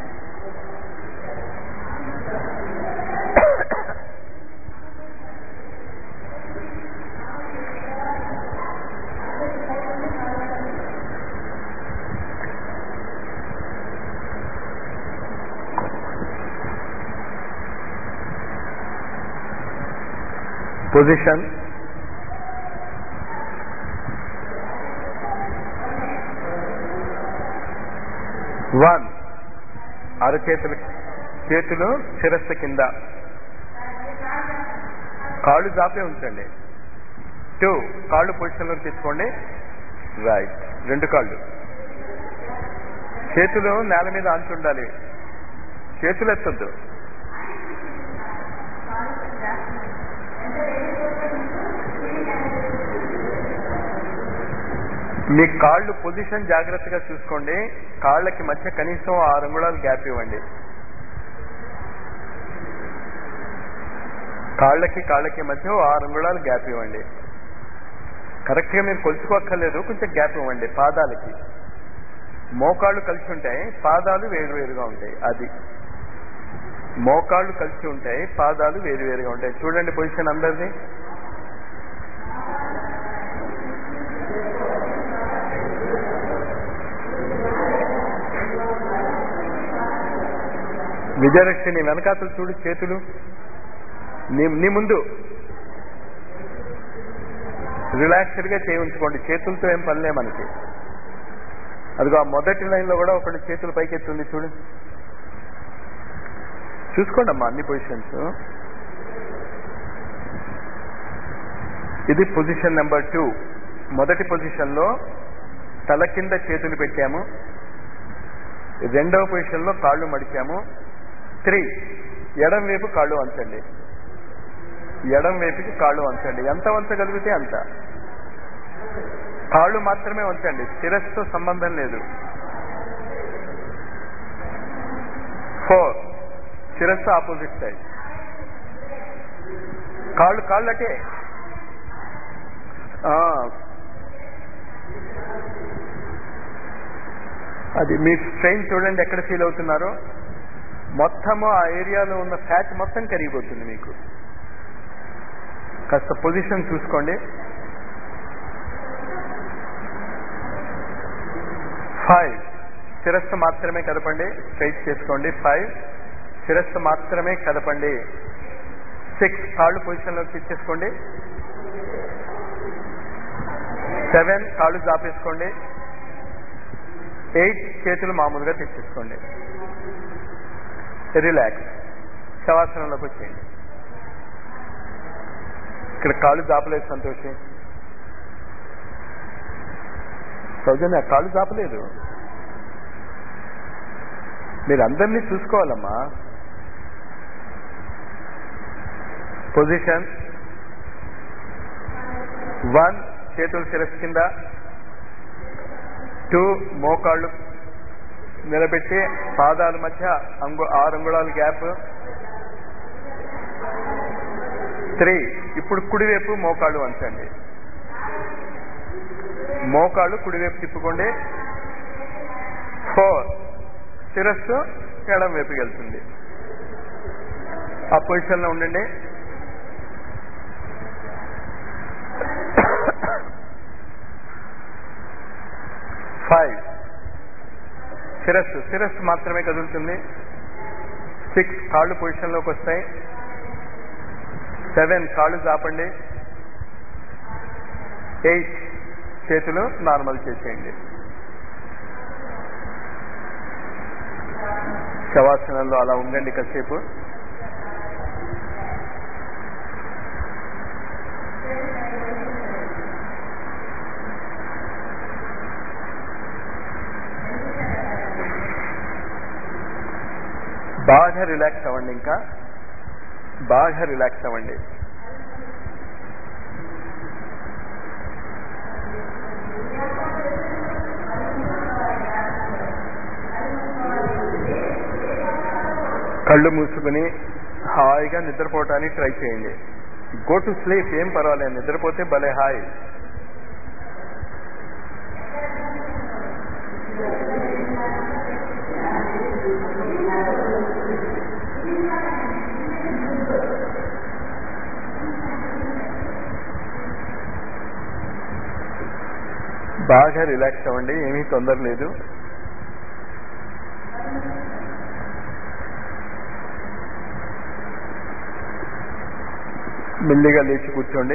పొజిషన్ వన్ అరచేతులు చేతులు శిరస్సు కింద కాళ్ళు జాపే ఉంచండి టూ కాళ్ళు పొజిషన్లోకి తెచ్చుకోండి రైట్ రెండు కాళ్ళు చేతులు నేల మీద ఆంచి ఉండాలి చేతులు ఎత్తొద్దు మీ కాళ్ళు పొజిషన్ జాగ్రత్తగా చూసుకోండి కాళ్ళకి మధ్య కనీసం ఆరు అంగుళాలు గ్యాప్ ఇవ్వండి కాళ్ళకి కాళ్ళకి మధ్య ఓ ఆరు అంగుళాలు గ్యాప్ ఇవ్వండి కరెక్ట్ గా మీరు కొలుచుకోక్కర్లేదు కొంచెం గ్యాప్ ఇవ్వండి పాదాలకి మోకాళ్ళు కలిసి ఉంటాయి పాదాలు వేరు వేరుగా ఉంటాయి అది మోకాళ్ళు కలిసి ఉంటాయి పాదాలు వేరు వేరుగా ఉంటాయి చూడండి పొజిషన్ అందరిది విజయలక్ష్మి వెనకాతలు చూడు చేతులు నీ నీ ముందు రిలాక్స్డ్ గా చేయి ఉంచుకోండి చేతులతో ఏం పనిలే మనకి అదిగో ఆ మొదటి లైన్ లో కూడా ఒకటి చేతులు పైకెత్తుంది చూడు చూసుకోండి అమ్మా అన్ని పొజిషన్స్ ఇది పొజిషన్ నెంబర్ టూ మొదటి పొజిషన్ లో తల కింద చేతులు పెట్టాము రెండవ పొజిషన్ లో కాళ్ళు మడిచాము త్రీ ఎడం వైపు కాళ్ళు వంచండి ఎడం వైపుకి కాళ్ళు వంచండి ఎంత వంచగలిగితే అంత కాళ్ళు మాత్రమే వంచండి శిరస్సుతో సంబంధం లేదు ఫోర్ శిరస్సు ఆపోజిట్ సైడ్ కాళ్ళు కాళ్ళకే ఆ, అది మీ స్ట్రెయిన్ చూడండి ఎక్కడ ఫీల్ అవుతున్నారో మొత్తము ఆ ఏరియాలో ఉన్న ఫ్యాట్ మొత్తం కరిగిపోతుంది మీకు కాస్త పొజిషన్ చూసుకోండి ఫైవ్ శిరస్సు మాత్రమే కదపండి స్ట్రైట్ చేసుకోండి ఫైవ్ శిరస్సు మాత్రమే కదపండి సిక్స్ కాళ్ళు పొజిషన్లోకి తెచ్చేసుకోండి సెవెన్ కాళ్ళు జాపేసుకోండి ఎయిట్ చేతులు మామూలుగా తెచ్చేసుకోండి రిలాక్స్ శవాసనంలోకి వచ్చేయండి ఇక్కడ కాళ్ళు జాపలేదు సంతోషి సౌజన్య కాళ్ళు జాపలేదు మీరు అందరినీ చూసుకోవాలమ్మా పొజిషన్ వన్ చేతులు శిరస్సు కింద టూ మోకాళ్ళు నిలబెట్టి పాదాల మధ్య అంగు ఆరు అంగుళాల గ్యాప్ త్రీ ఇప్పుడు కుడివైపు మోకాళ్ళు వంచండి మోకాళ్ళు కుడివైపు తిప్పుకోండి ఫోర్ శిరస్సు ఎడం వైపుకి వెళ్తుంది ఆ పొజిషన్లో ఉండండి ఫైవ్ శిరస్సు శిరస్సు మాత్రమే కదులుతుంది సిక్స్ కాళ్ళు పొజిషన్లోకి వస్తాయి సెవెన్ కాళ్ళు జాపండి ఎయిట్ చేతులు నార్మల్ చేసేయండి శవాసనంలో అలా ఉండండి కాసేపు బాగా రిలాక్స్ అవ్వండి ఇంకా బాగా రిలాక్స్ అవ్వండి కళ్ళు మూసుకుని హాయిగా నిద్రపోవటానికి ట్రై చేయండి గో టు స్లీప్ ఏం పర్వాలేదు నిద్రపోతే భలే హాయ్ బాగా రిలాక్స్ అవ్వండి ఏమీ తొందర లేదు మెల్లిగా లేచి కూర్చోండి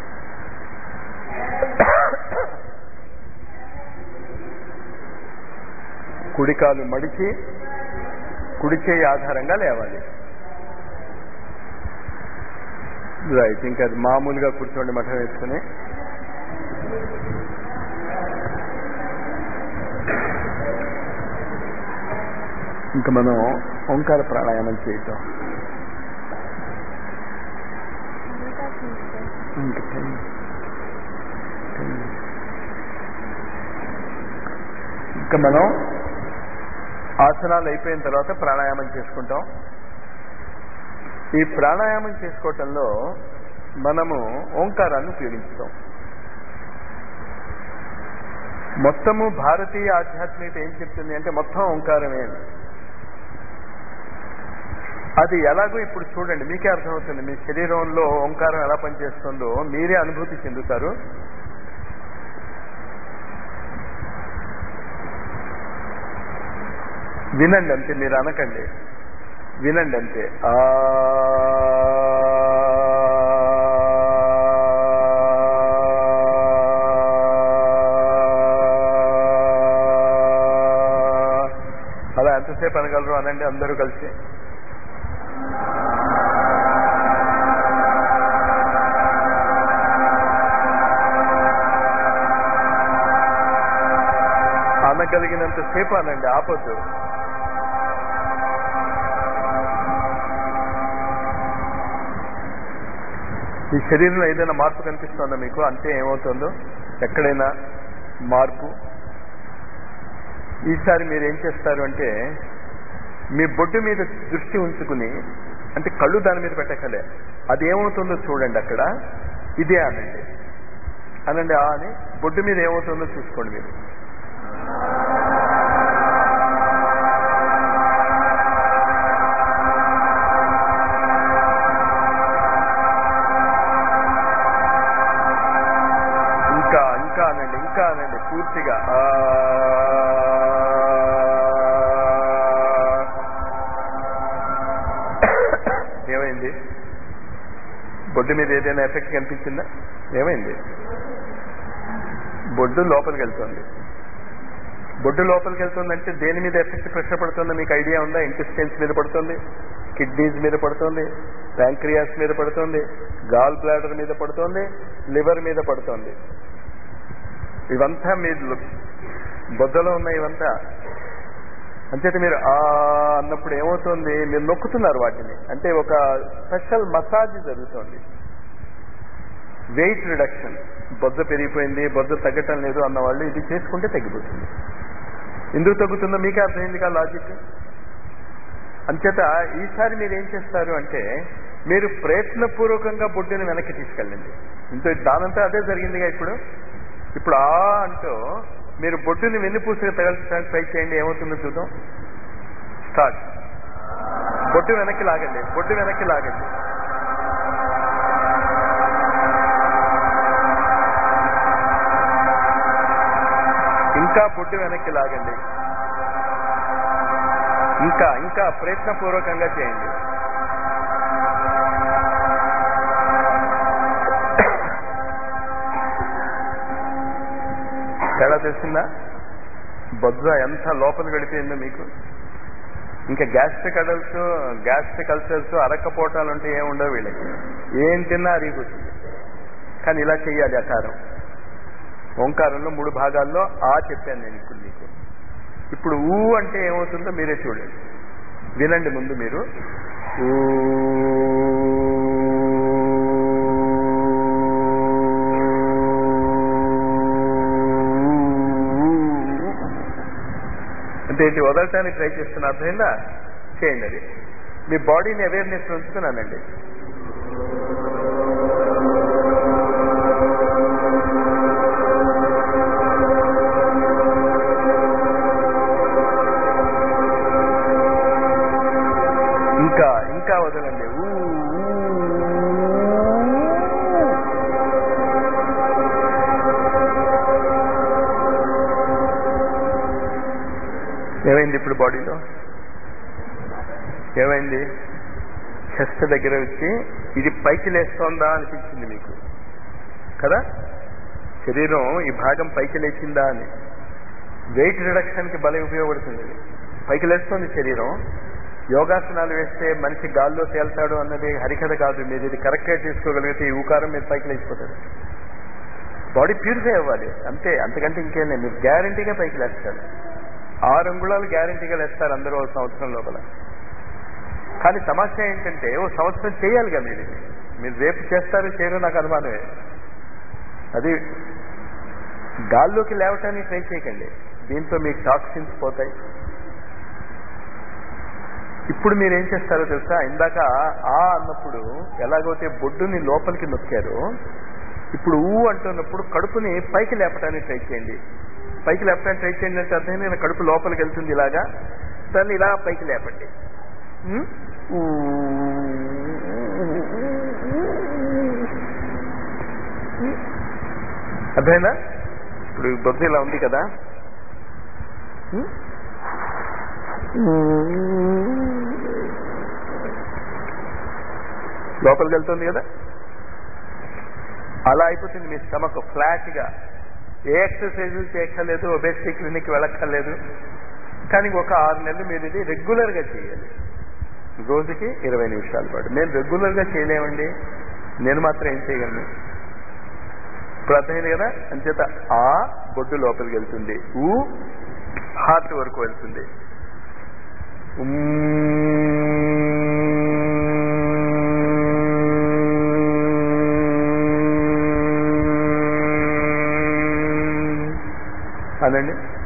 కుడికాలు మడిచి కుడి చేయి ఆధారంగా లేవాలి రైట్ ఇంకా అది మామూలుగా కూర్చోండి మఠం వేసుకుని ఇంకా మనం ఓంకార ప్రాణాయామం చేయటం ఇంకా చేయండి. చేయండి. ఇంకా మనం ఆసనాలు అయిపోయిన తర్వాత ప్రాణాయామం చేసుకుంటాం ఈ ప్రాణాయామం చేసుకోవటంలో మనము ఓంకారాన్ని ఉపయోగించుతాం మొత్తము భారతీయ ఆధ్యాత్మికత ఏం చెప్తుంది అంటే మొత్తం ఓంకారమే అది ఎలాగో ఇప్పుడు చూడండి మీకే అర్థమవుతుంది మీ శరీరంలో ఓంకారం ఎలా పనిచేస్తుందో మీరే అనుభూతి చెందుతారు వినండి అంతే మీరు అనకండి వినండి అంతే ఆ అలా ఎంతసేపు అనగలరు అనండి అందరూ కలిసి అనగలిగినంత సేపు అనండి ఆపొద్దు ఈ శరీరంలో ఏదైనా మార్పు కనిపిస్తుందా మీకు అంతే ఏమవుతుందో ఎక్కడైనా మార్పు ఈసారి మీరు ఏం చేస్తారు అంటే మీ బొడ్డు మీద దృష్టి ఉంచుకుని అంటే కళ్ళు దాని మీద పెట్టకలే అది ఏమవుతుందో చూడండి అక్కడ ఇదే అనండి అనండి ఆ అని బొడ్డు మీద ఏమవుతుందో చూసుకోండి మీరు ఇంకా ఇంకా అనండి ఇంకా అనండి పూర్తిగా ఆ ఏమైంది బొడ్డు మీద ఏదైనా ఎఫెక్ట్ కనిపించిందా ఏమైంది బొడ్డు లోపలికి వెళ్తుంది బొడ్డు లోపలికి వెళ్తుందంటే దేని మీద ఎఫెక్ట్ ప్రెషర్ పడుతుందో మీకు ఐడియా ఉందా ఇంటెస్టైన్స్ మీద పడుతుంది కిడ్నీస్ మీద పడుతుంది ప్యాంక్రియాస్ మీద పడుతుంది గాల్ బ్లాడర్ మీద పడుతుంది లివర్ మీద పడుతుంది ఇవంతా మీరు బొద్దలో ఉన్న ఇవంతా అంచేత మీరు ఆ అన్నప్పుడు ఏమవుతుంది మీరు నొక్కుతున్నారు వాటిని అంటే ఒక స్పెషల్ మసాజ్ జరుగుతుంది వెయిట్ రిడక్షన్ బొద్ద పెరిగిపోయింది బొద్ద తగ్గటం లేదు అన్న వాళ్ళు ఇది చేసుకుంటే తగ్గిపోతుంది ఎందుకు తగ్గుతుందో మీకే అర్థమైంది కదా లాజిక్ అంచేత ఈసారి మీరు ఏం చేస్తారు అంటే మీరు ప్రయత్నపూర్వకంగా బొడ్డుని వెనక్కి తీసుకెళ్ళండి ఇంత దానంతా అదే జరిగిందిగా ఇప్పుడు ఇప్పుడు ఆ అంటూ మీరు బొడ్డుని వెన్నుపూసగా తగలచడానికి ట్రై చేయండి ఏమవుతుందో చూద్దాం స్టార్ట్ బొడ్డు వెనక్కి లాగండి బొడ్డు వెనక్కి లాగండి ఇంకా బొడ్డు వెనక్కి లాగండి ఇంకా ఇంకా ప్రయత్నపూర్వకంగా చేయండి తేడా తెలిసిందా బొజ్జ ఎంత లోపలికి వెళ్ళిపోయిందో మీకు ఇంకా గ్యాస్ట్రిక్ అడల్స్ గ్యాస్ట్రిక్ అల్సర్స్ అరక్కపోవటాలు అంటే ఏముండవు వీళ్ళకి ఏం తిన్నా అరిగిపోతుంది కానీ ఇలా చెయ్యాలి అకారం ఓంకారంలో మూడు భాగాల్లో ఆ చెప్పాను నేను ఇప్పుడు మీకు ఇప్పుడు ఊ అంటే ఏమవుతుందో మీరే చూడండి వినండి ముందు మీరు ఊ ఇంత ఇంటి వదలటానికి ట్రై చేస్తున్న అర్థమైందా చేయండి అది మీ బాడీని అవేర్నెస్ ఉంచుకున్నానండి ఇంకా ఇంకా వదలండి ఊ, ఊ, ఊ. ఏమైంది ఇప్పుడు బాడీలో ఏమైంది చెస్ట్ దగ్గర వచ్చి ఇది పైకి లేస్తోందా అనిపించింది మీకు కదా శరీరం ఈ భాగం పైకి లేచిందా అని వెయిట్ రిడక్షన్కి బలి ఉపయోగపడుతుంది ఇది పైకి లేస్తుంది శరీరం యోగాసనాలు వేస్తే మనిషి గాల్లో తేల్తాడు అన్నది హరికథ కాదు మీరు ఇది కరెక్ట్గా చేసుకోగలిగితే ఈ ఊకారం మీరు పైకి లేచిపోతాడు బాడీ ప్యూరిఫై అవ్వాలి అంతే అంతకంటే ఇంకేం లేదు మీరు గ్యారంటీగా పైకి లేస్తారు ఆరు అంగుళాలు గ్యారంటీగా లేస్తారు అందరూ ఒక సంవత్సరం లోపల కానీ సమస్య ఏంటంటే ఓ సంవత్సరం చేయాలిగా మీరు ఇది. మీరు రేపు చేస్తారు చేయరు నాకు అనుమానమే అది గాల్లోకి లేవటానికి ట్రై చేయకండి దీంతో మీకు టాక్సిన్స్ పోతాయి ఇప్పుడు మీరు ఏం చేస్తారో తెలుసా ఇందాక ఆ అన్నప్పుడు ఎలాగైతే బొడ్డుని లోపలికి నొక్కారో ఇప్పుడు ఊ అంటున్నప్పుడు కడుపుని పైకి లేపడానికి ట్రై చేయండి పైకి లేపడానికి ట్రై చేయండి అంటే అర్థం నేను కడుపు లోపలికి వెళ్తుంది ఇలాగా దాన్ని ఇలా పైకి లేపండి ఉం? ఊ. అర్థమైందా ఇప్పుడు ఈ బొద్దు ఇలా ఉంది కదా ఉం? లోపలికి వెళ్తుంది కదా అలా అయిపోతుంది మీ స్టమక్ ఫ్లాట్ గా ఏ ఎక్సర్సైజ్ చేయక్కర్లేదు ఒబేసిటీ క్లినిక్ వెళ్ళక్కర్లేదు కానీ ఒక ఆరు నెలలు మీరు ఇది రెగ్యులర్ గా చేయాలి రోజుకి ఇరవై నిమిషాల పాటు మేము రెగ్యులర్ గా చేయలేమండి నేను మాత్రం ఏం చేయగలను ఇప్పుడు అర్థమైంది కదా అంచేత ఆ బొడ్డు లోపలికి వెళ్తుంది ఊ హార్ట్ వరకు వెళ్తుంది అనండి